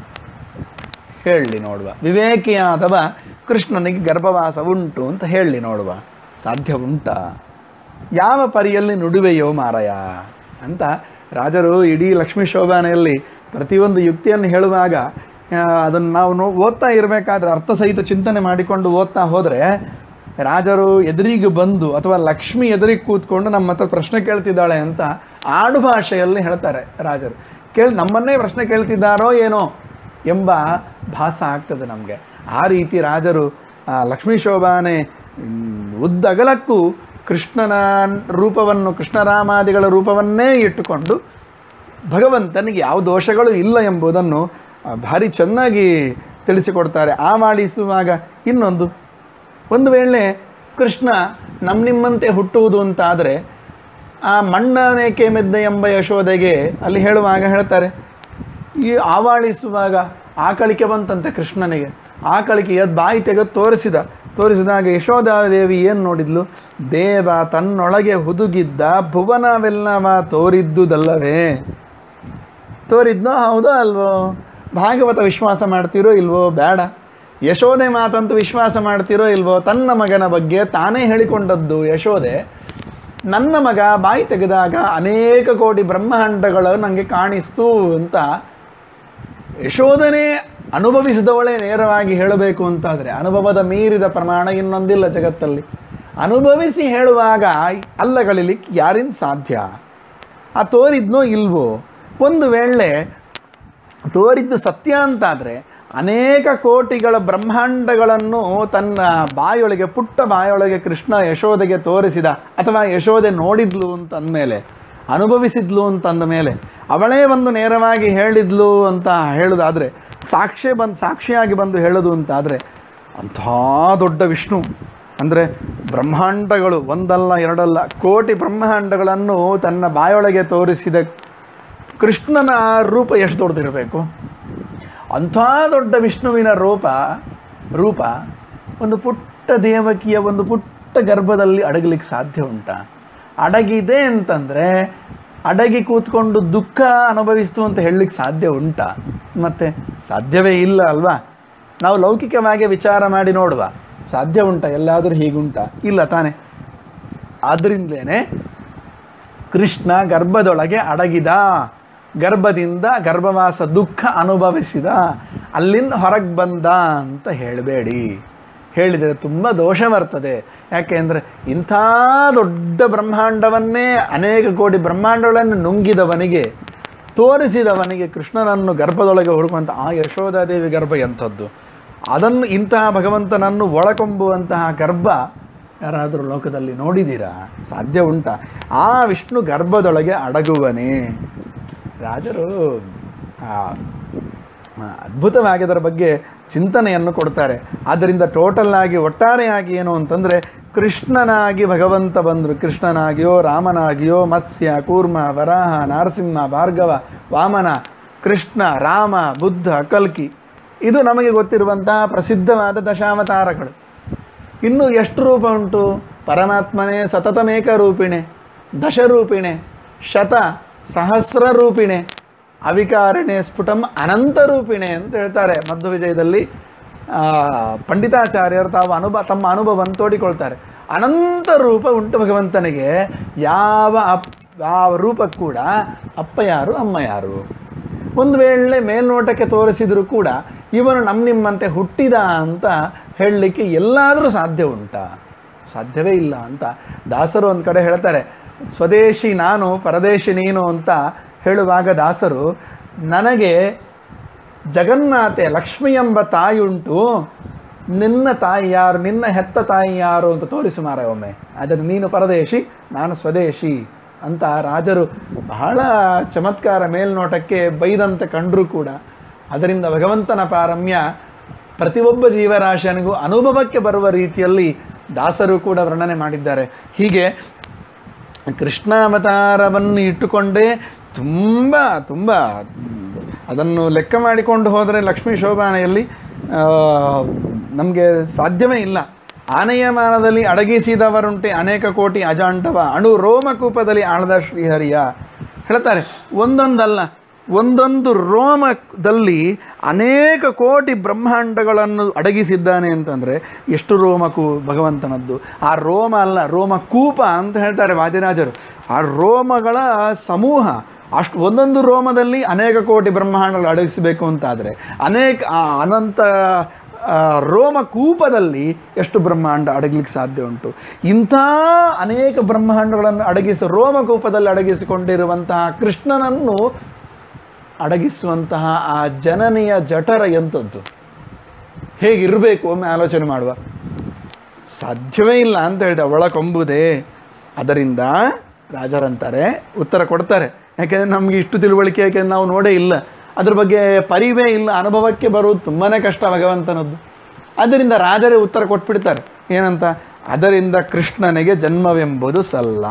ಹೇಳಲಿ ನೋಡುವ ವಿವೇಕಿಯಾದವ ಕೃಷ್ಣನಿಗೆ ಗರ್ಭವಾಸ ಉಂಟು ಅಂತ ಹೇಳಲಿ ನೋಡುವ ಸಾಧ್ಯ ಉಂಟಾ ಯಾವ ಪರಿಯಲ್ಲಿ ನುಡುವೆಯೋ ಮಾರಾಯ ಅಂತ ರಾಜರು ಇಡೀ ಲಕ್ಷ್ಮೀ ಶೋಭಾನೆಯಲ್ಲಿ ಪ್ರತಿಯೊಂದು ಯುಕ್ತಿಯನ್ನು ಹೇಳುವಾಗ ಅದನ್ನು ನಾವು ನೋ ಓದ್ತಾ ಇರಬೇಕಾದ್ರೆ ಅರ್ಥಸಹಿತ ಚಿಂತನೆ ಮಾಡಿಕೊಂಡು ಓದ್ತಾ ಹೋದರೆ ರಾಜರು ಎದುರಿಗೆ ಬಂದು ಅಥವಾ ಲಕ್ಷ್ಮಿ ಎದುರಿಗೆ ಕೂತ್ಕೊಂಡು ನಮ್ಮ ಹತ್ರ ಪ್ರಶ್ನೆ ಕೇಳ್ತಿದ್ದಾಳೆ ಅಂತ ಆಡು ಭಾಷೆಯಲ್ಲಿ ಹೇಳ್ತಾರೆ ರಾಜರು ಕೇಳಿ ನಮ್ಮನ್ನೇ ಪ್ರಶ್ನೆ ಕೇಳ್ತಿದ್ದಾರೋ ಏನೋ ಎಂಬ ಭಾಸ ಆಗ್ತದೆ ನಮಗೆ ಆ ರೀತಿ ರಾಜರು ಆ ಲಕ್ಷ್ಮೀ ಶೋಭಾನೆ ಮ್, ಉದ್ದಗಲಕ್ಕೂ ಕೃಷ್ಣನ ರೂಪವನ್ನು ಕೃಷ್ಣರಾಮಾದಿಗಳ ರೂಪವನ್ನೇ ಇಟ್ಟುಕೊಂಡು ಭಗವಂತನಿಗೆ ಯಾವ ದೋಷಗಳು ಇಲ್ಲ ಎಂಬುದನ್ನು ಆ, ಭಾರಿ ಚೆನ್ನಾಗಿ ತಿಳಿಸಿಕೊಡ್ತಾರೆ ಆ ಮಾಡಿಸುವಾಗ ಇನ್ನೊಂದು ಒಂದು ವೇಳೆ ಕೃಷ್ಣ ನಮ್ಮ ನಿಮ್ಮಂತೆ ಹುಟ್ಟುವುದು ಅಂತಾದರೆ ಆ ಮಣ್ಣನೇಕೆ ಮೆದ್ದೆ ಎಂಬ ಯಶೋದೆಗೆ ಅಲ್ಲಿ ಹೇಳುವಾಗ ಹೇಳ್ತಾರೆ ಈ ಆವಾಳಿಸುವಾಗ ಆಕಳಿಕೆ ಬಂತಂತೆ ಕೃಷ್ಣನಿಗೆ ಆಕಳಿಕೆ ಎದ್ದು ಬಾಯಿ ತೆಗೆದು ತೋರಿಸಿದ ತೋರಿಸಿದಾಗ ಯಶೋಧಾದೇವಿ ಏನು ನೋಡಿದ್ಲು ದೇವ ತನ್ನೊಳಗೆ ಹುದುಗಿದ್ದ ಭುವನವೆಲ್ಲವ ತೋರಿದ್ದುದಲ್ಲವೇ ತೋರಿದ್ನೋ ಹೌದೋ ಅಲ್ವೋ ಭಾಗವತ ವಿಶ್ವಾಸ ಮಾಡ್ತೀರೋ ಇಲ್ವೋ ಬೇಡ ಯಶೋದೆ ಮಾತಂತೂ ವಿಶ್ವಾಸ ಮಾಡ್ತೀರೋ ಇಲ್ವೋ ತನ್ನ ಮಗನ ಬಗ್ಗೆ ತಾನೇ ಹೇಳಿಕೊಂಡದ್ದು ಯಶೋದೆ ನನ್ನ ಮಗ ಬಾಯಿ ತೆಗೆದಾಗ ಅನೇಕ ಕೋಟಿ ಬ್ರಹ್ಮಾಂಡಗಳು ನನಗೆ ಕಾಣಿಸ್ತು ಅಂತ ಯಶೋಧನೆ ಅನುಭವಿಸಿದವಳೇ ನೇರವಾಗಿ ಹೇಳಬೇಕು ಅಂತಾದರೆ ಅನುಭವದ ಮೀರಿದ ಪ್ರಮಾಣ ಇನ್ನೊಂದಿಲ್ಲ ಜಗತ್ತಲ್ಲಿ ಅನುಭವಿಸಿ ಹೇಳುವಾಗ ಅಲ್ಲಗಳಿಲಿಕ್ಕೆ ಯಾರಿಂದ ಸಾಧ್ಯ ಆ ತೋರಿದ್ನೋ ಇಲ್ವೋ ಒಂದು ವೇಳೆ ತೋರಿದ್ದು ಸತ್ಯ ಅಂತಾದರೆ ಅನೇಕ ಕೋಟಿಗಳ ಬ್ರಹ್ಮಾಂಡಗಳನ್ನು ತನ್ನ ಬಾಯೊಳಗೆ ಪುಟ್ಟ ಬಾಯೊಳಗೆ ಕೃಷ್ಣ ಯಶೋದೆಗೆ ತೋರಿಸಿದ ಅಥವಾ ಯಶೋದೆ ನೋಡಿದ್ಲು ಅಂತ ಅಂದಮೇಲೆ ಅನುಭವಿಸಿದ್ಲು ಅಂತ ಅಂದ ಮೇಲೆ ಅವಳೇ ಬಂದು ನೇರವಾಗಿ ಹೇಳಿದ್ಲು ಅಂತ ಹೇಳೋದಾದರೆ ಸಾಕ್ಷಿ ಬಂದು ಸಾಕ್ಷಿಯಾಗಿ ಬಂದು ಹೇಳೋದು ಅಂತಾದರೆ ಅಂಥ ದೊಡ್ಡ ವಿಷ್ಣು ಅಂದರೆ ಬ್ರಹ್ಮಾಂಡಗಳು ಒಂದಲ್ಲ ಎರಡಲ್ಲ ಕೋಟಿ ಬ್ರಹ್ಮಾಂಡಗಳನ್ನು ತನ್ನ ಬಾಯೊಳಗೆ ತೋರಿಸಿದ ಕೃಷ್ಣನ ರೂಪ ಎಷ್ಟು ದೊಡ್ಡದಿರಬೇಕು ಅಂಥ ದೊಡ್ಡ ವಿಷ್ಣುವಿನ ರೂಪ ರೂಪ ಒಂದು ಪುಟ್ಟ ದೇವಕಿಯ ಒಂದು ಪುಟ್ಟ ಗರ್ಭದಲ್ಲಿ ಅಡಗಲಿಕ್ಕೆ ಸಾಧ್ಯ ಉಂಟಾ ಅಡಗಿದೆ ಅಂತಂದರೆ ಅಡಗಿ ಕೂತ್ಕೊಂಡು ದುಃಖ ಅನುಭವಿಸ್ತು ಅಂತ ಹೇಳಲಿಕ್ಕೆ ಸಾಧ್ಯ ಉಂಟಾ ಮತ್ತೆ ಸಾಧ್ಯವೇ ಇಲ್ಲ ಅಲ್ವಾ ನಾವು ಲೌಕಿಕವಾಗಿ ವಿಚಾರ ಮಾಡಿ ನೋಡುವ ಸಾಧ್ಯ ಉಂಟ ಎಲ್ಲಾದರೂ ಹೀಗುಂಟ ಇಲ್ಲ ತಾನೆ ಆದ್ದರಿಂದಲೇ ಕೃಷ್ಣ ಗರ್ಭದೊಳಗೆ ಅಡಗಿದ ಗರ್ಭದಿಂದ ಗರ್ಭವಾಸ ದುಃಖ ಅನುಭವಿಸಿದ ಅಲ್ಲಿಂದ ಹೊರಗೆ ಬಂದ ಅಂತ ಹೇಳಬೇಡಿ ಹೇಳಿದರೆ ತುಂಬ ದೋಷ ಬರ್ತದೆ ಯಾಕೆಂದರೆ ಇಂಥ ದೊಡ್ಡ ಬ್ರಹ್ಮಾಂಡವನ್ನೇ ಅನೇಕ ಕೋಟಿ ಬ್ರಹ್ಮಾಂಡಗಳನ್ನು ನುಂಗಿದವನಿಗೆ ತೋರಿಸಿದವನಿಗೆ ಕೃಷ್ಣನನ್ನು ಗರ್ಭದೊಳಗೆ ಹುಡುಕುವಂಥ ಆ ಯಶೋಧಾದೇವಿ ಗರ್ಭ ಎಂಥದ್ದು ಅದನ್ನು ಇಂತಹ ಭಗವಂತನನ್ನು ಒಳಕೊಂಬುವಂತಹ ಗರ್ಭ ಯಾರಾದರೂ ಲೋಕದಲ್ಲಿ ನೋಡಿದ್ದೀರಾ ಸಾಧ್ಯ ಉಂಟ ಆ ವಿಷ್ಣು ಗರ್ಭದೊಳಗೆ ಅಡಗುವನೇ ರಾಜರು ಆ ಆ, ಅದ್ಭುತವಾಗಿ ಅದರ ಬಗ್ಗೆ ಚಿಂತನೆಯನ್ನು ಕೊಡ್ತಾರೆ ಆದ್ದರಿಂದ ಟೋಟಲ್ ಆಗಿ ಒಟ್ಟಾರೆಯಾಗಿ ಏನು ಅಂತಂದರೆ ಕೃಷ್ಣನಾಗಿ ಭಗವಂತ ಬಂದರು ಕೃಷ್ಣನಾಗಿಯೋ ರಾಮನಾಗಿಯೋ ಮತ್ಸ್ಯ ಕೂರ್ಮ ವರಾಹ ನರಸಿಂಹ ಭಾರ್ಗವ ವಾಮನ ಕೃಷ್ಣ ರಾಮ ಬುದ್ಧ ಕಲ್ಕಿ ಇದು ನಮಗೆ ಗೊತ್ತಿರುವಂತಹ ಪ್ರಸಿದ್ಧವಾದ ದಶಾವತಾರಗಳು ಇನ್ನು ಎಷ್ಟು ರೂಪ ಉಂಟು ಪರಮಾತ್ಮನೇ ಸತತಮೇಕ ರೂಪಿಣೆ ದಶರೂಪಿಣೆ ಶತ ಸಹಸ್ರ ರೂಪಿಣೆ ಅವಿಕಾರಿಣೆ ಸ್ಫುಟಂ ಅನಂತ ರೂಪಿಣೆ ಅಂತ ಹೇಳ್ತಾರೆ ಮಧ್ವ ವಿಜಯದಲ್ಲಿ ಆ, ಪಂಡಿತಾಚಾರ್ಯರು ತಾವು ಅನುಭವ ತಮ್ಮ ಅನುಭವವನ್ನು ತೋಡಿಕೊಳ್ತಾರೆ ಅನಂತ ರೂಪ ಉಂಟು ಭಗವಂತನಿಗೆ ಯಾವ ಅಪ್ ಯಾವ ರೂಪ ಕೂಡ ಅಪ್ಪ ಯಾರು ಅಮ್ಮ ಯಾರು ಒಂದು ವೇಳೆ ಮೇಲ್ನೋಟಕ್ಕೆ ತೋರಿಸಿದರೂ ಕೂಡ ಇವನು ನಮ್ಮ ನಿಮ್ಮಂತೆ ಹುಟ್ಟಿದ ಅಂತ ಹೇಳಲಿಕ್ಕೆ ಎಲ್ಲಾದರೂ ಸಾಧ್ಯ ಉಂಟಾ ಸಾಧ್ಯವೇ ಇಲ್ಲ ಅಂತ ದಾಸರು ಒಂದು ಕಡೆ ಹೇಳ್ತಾರೆ ಸ್ವದೇಶಿ ನಾನು ಪರದೇಶಿ ನೀನು ಅಂತ ಹೇಳುವಾಗ ದಾಸರು ನನಗೆ ಜಗನ್ಮಾತೆ ಲಕ್ಷ್ಮಿ ಎಂಬ ತಾಯಿಯುಂಟು ನಿನ್ನ ತಾಯಿ ಯಾರು ನಿನ್ನ ಹೆತ್ತ ತಾಯಿ ಯಾರು ಅಂತ ತೋರಿಸು ಮಾರ ಒಮ್ಮೆ ಆದರೆ ನೀನು ಪರದೇಶಿ ನಾನು ಸ್ವದೇಶಿ ಅಂತ ರಾಜರು ಬಹಳ ಚಮತ್ಕಾರ ಮೇಲ್ನೋಟಕ್ಕೆ ಬೈದಂತೆ ಕಂಡರೂ ಕೂಡ ಅದರಿಂದ ಭಗವಂತನ ಪಾರಮ್ಯ ಪ್ರತಿಯೊಬ್ಬ ಜೀವರಾಶನಿಗೂ ಅನುಭವಕ್ಕೆ ಬರುವ ರೀತಿಯಲ್ಲಿ ದಾಸರು ಕೂಡ ವರ್ಣನೆ ಮಾಡಿದ್ದಾರೆ ಹೀಗೆ ಕೃಷ್ಣಾವತಾರವನ್ನು ಇಟ್ಟುಕೊಂಡೇ ತುಂಬ ತುಂಬ ಅದನ್ನು ಲೆಕ್ಕ ಮಾಡಿಕೊಂಡು ಹೋದರೆ ಲಕ್ಷ್ಮೀ ಶೋಭಾನೆಯಲ್ಲಿ ನಮಗೆ ಸಾಧ್ಯವೇ ಇಲ್ಲ ಆನೆಯಮಾನದಲ್ಲಿ ಅಡಗಿಸಿದವರುಂಟೆ ಅನೇಕ ಕೋಟಿ ಅಜಾಂಟವ ಅಣು ರೋಮಕೂಪದಲ್ಲಿ ಆಳದ ಶ್ರೀಹರಿಯ ಹೇಳ್ತಾರೆ ಒಂದೊಂದಲ್ಲ ಒಂದೊಂದು ರೋಮದಲ್ಲಿ ಅನೇಕ ಕೋಟಿ ಬ್ರಹ್ಮಾಂಡಗಳನ್ನು ಅಡಗಿಸಿದ್ದಾನೆ ಅಂತಂದರೆ ಎಷ್ಟು ರೋಮಕು ಭಗವಂತನದ್ದು ಆ ರೋಮ ಅಲ್ಲ ರೋಮಕೂಪ ಅಂತ ಹೇಳ್ತಾರೆ ವಾದಿರಾಜರು ಆ ರೋಮಗಳ ಸಮೂಹ ಅಷ್ಟು ಒಂದೊಂದು ರೋಮದಲ್ಲಿ ಅನೇಕ ಕೋಟಿ ಬ್ರಹ್ಮಾಂಡಗಳು ಅಡಗಿಸಬೇಕು ಅಂತಾದರೆ ಅನೇಕ ಆ ಅನಂತ ಆ, ರೋಮಕೂಪದಲ್ಲಿ ಎಷ್ಟು ಬ್ರಹ್ಮಾಂಡ ಅಡಗಲಿಕ್ಕೆ ಸಾಧ್ಯ ಉಂಟು ಇಂಥ ಅನೇಕ ಬ್ರಹ್ಮಾಂಡಗಳನ್ನು ಅಡಗಿಸಿ ರೋಮಕೂಪದಲ್ಲಿ ಅಡಗಿಸಿಕೊಂಡಿರುವಂತಹ ಕೃಷ್ಣನನ್ನು ಅಡಗಿಸುವಂತಹ ಆ ಜನನಿಯ ಜಠರ ಎಂಥದ್ದು ಹೇಗಿರಬೇಕು ಒಮ್ಮೆ ಆಲೋಚನೆ ಮಾಡುವ ಸಾಧ್ಯವೇ ಇಲ್ಲ ಅಂತ ಹೇಳಿದೆ ಒಳಕೊಂಬುದೇ ಅದರಿಂದ ರಾಜರಂತಾರೆ ಉತ್ತರ ಕೊಡ್ತಾರೆ ಯಾಕೆಂದರೆ ನಮಗೆ ಇಷ್ಟು ತಿಳುವಳಿಕೆ ಯಾಕೆಂದ್ರೆ ನಾವು ನೋಡೇ ಇಲ್ಲ ಅದ್ರ ಬಗ್ಗೆ ಪರಿವೇ ಇಲ್ಲ ಅನುಭವಕ್ಕೆ ಬರುವುದು ತುಂಬಾ ಕಷ್ಟ ಭಗವಂತನದ್ದು ಆದ್ದರಿಂದ ರಾಜರೇ ಉತ್ತರ ಕೊಟ್ಬಿಡ್ತಾರೆ ಏನಂತ ಅದರಿಂದ ಕೃಷ್ಣನಿಗೆ ಜನ್ಮವೆಂಬುದು ಸಲ್ಲ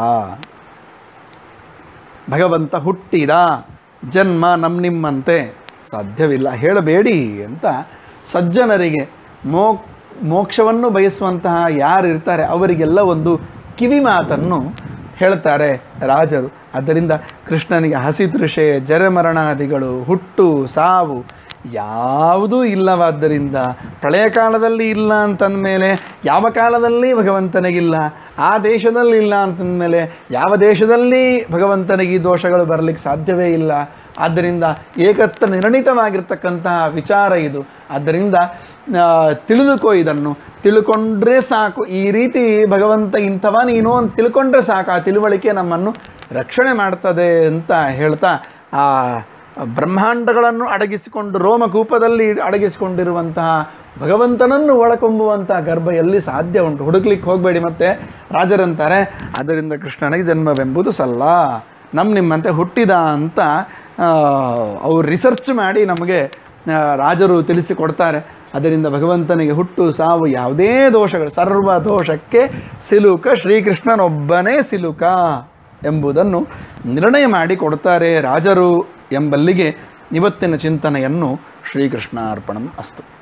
ಭಗವಂತ ಹುಟ್ಟಿದ ಜನ್ಮ ನಮ್ಮ ನಿಮ್ಮಂತೆ ಸಾಧ್ಯವಿಲ್ಲ ಹೇಳಬೇಡಿ ಅಂತ ಸಜ್ಜನರಿಗೆ ಮೋ ಮೋಕ್ಷವನ್ನು ಬಯಸುವಂತಹ ಯಾರು ಇರ್ತಾರೆ ಅವರಿಗೆಲ್ಲ ಒಂದು ಕಿವಿ ಮಾತನ್ನು ಹೇಳ್ತಾರೆ ರಾಜರು ಆದ್ದರಿಂದ ಕೃಷ್ಣನಿಗೆ ಹಸಿತೃಷೆ ಜರಮರಣಾದಿಗಳು ಹುಟ್ಟು ಸಾವು ಯಾವುದೂ ಇಲ್ಲವಾದ್ದರಿಂದ ಪ್ರಳಯ ಕಾಲದಲ್ಲಿ ಇಲ್ಲ ಅಂತಂದಮೇಲೆ ಯಾವ ಕಾಲದಲ್ಲಿ ಭಗವಂತನಿಗಿಲ್ಲ ಆ ದೇಶದಲ್ಲಿ ಇಲ್ಲ ಅಂತಂದಮೇಲೆ ಯಾವ ದೇಶದಲ್ಲಿ ಭಗವಂತನಿಗೆ ಈ ದೋಷಗಳು ಬರಲಿಕ್ಕೆ ಸಾಧ್ಯವೇ ಇಲ್ಲ ಆದ್ದರಿಂದ ಏಕತ್ತ ನಿರ್ಣಿತವಾಗಿರ್ತಕ್ಕಂತಹ ವಿಚಾರ ಇದು ಆದ್ದರಿಂದ ಆ, ತಿಳಿದುಕೋ ಇದನ್ನು ತಿಳ್ಕೊಂಡ್ರೆ ಸಾಕು ಈ ರೀತಿ ಭಗವಂತ ಇಂಥವ ನೀನು ಅಂತ ತಿಳ್ಕೊಂಡ್ರೆ ಸಾಕು ಆ ತಿಳುವಳಿಕೆ ನಮ್ಮನ್ನು ರಕ್ಷಣೆ ಮಾಡ್ತದೆ ಅಂತ ಹೇಳ್ತಾ ಆ ಬ್ರಹ್ಮಾಂಡಗಳನ್ನು ಅಡಗಿಸಿಕೊಂಡು ರೋಮಕೂಪದಲ್ಲಿ ಅಡಗಿಸಿಕೊಂಡಿರುವಂತಹ ಭಗವಂತನನ್ನು ಒಳಕೊಂಬುವಂತಹ ಗರ್ಭ ಎಲ್ಲಿ ಸಾಧ್ಯ ಉಂಟು ಹುಡುಕ್ಲಿಕ್ಕೆ ಹೋಗಬೇಡಿ ಮತ್ತೆ ರಾಜರಂತಾರೆ ಅದರಿಂದ ಕೃಷ್ಣನಿಗೆ ಜನ್ಮವೆಂಬುದು ಸಲ್ಲ ನಮ್ಮ ನಿಮ್ಮಂತೆ ಹುಟ್ಟಿದ ಅಂತ ಆ, ಅವ್ರು ರಿಸರ್ಚ್ ಮಾಡಿ ನಮಗೆ ಆ, ರಾಜರು ತಿಳಿಸಿಕೊಡ್ತಾರೆ ಅದರಿಂದ ಭಗವಂತನಿಗೆ ಹುಟ್ಟು ಸಾವು ಯಾವುದೇ ದೋಷಗಳು ಸರ್ವ ದೋಷಕ್ಕೆ ಸಿಲುಕ ಶ್ರೀಕೃಷ್ಣನೊಬ್ಬನೇ ಸಿಲುಕ ಎಂಬುದನ್ನು ನಿರ್ಣಯ ಮಾಡಿ ಕೊಡ್ತಾರೆ ರಾಜರು ಎಂಬಲ್ಲಿಗೆ ಇವತ್ತಿನ ಚಿಂತನೆಯನ್ನು ಶ್ರೀಕೃಷ್ಣ ಅರ್ಪಣಂ ಅಸ್ತು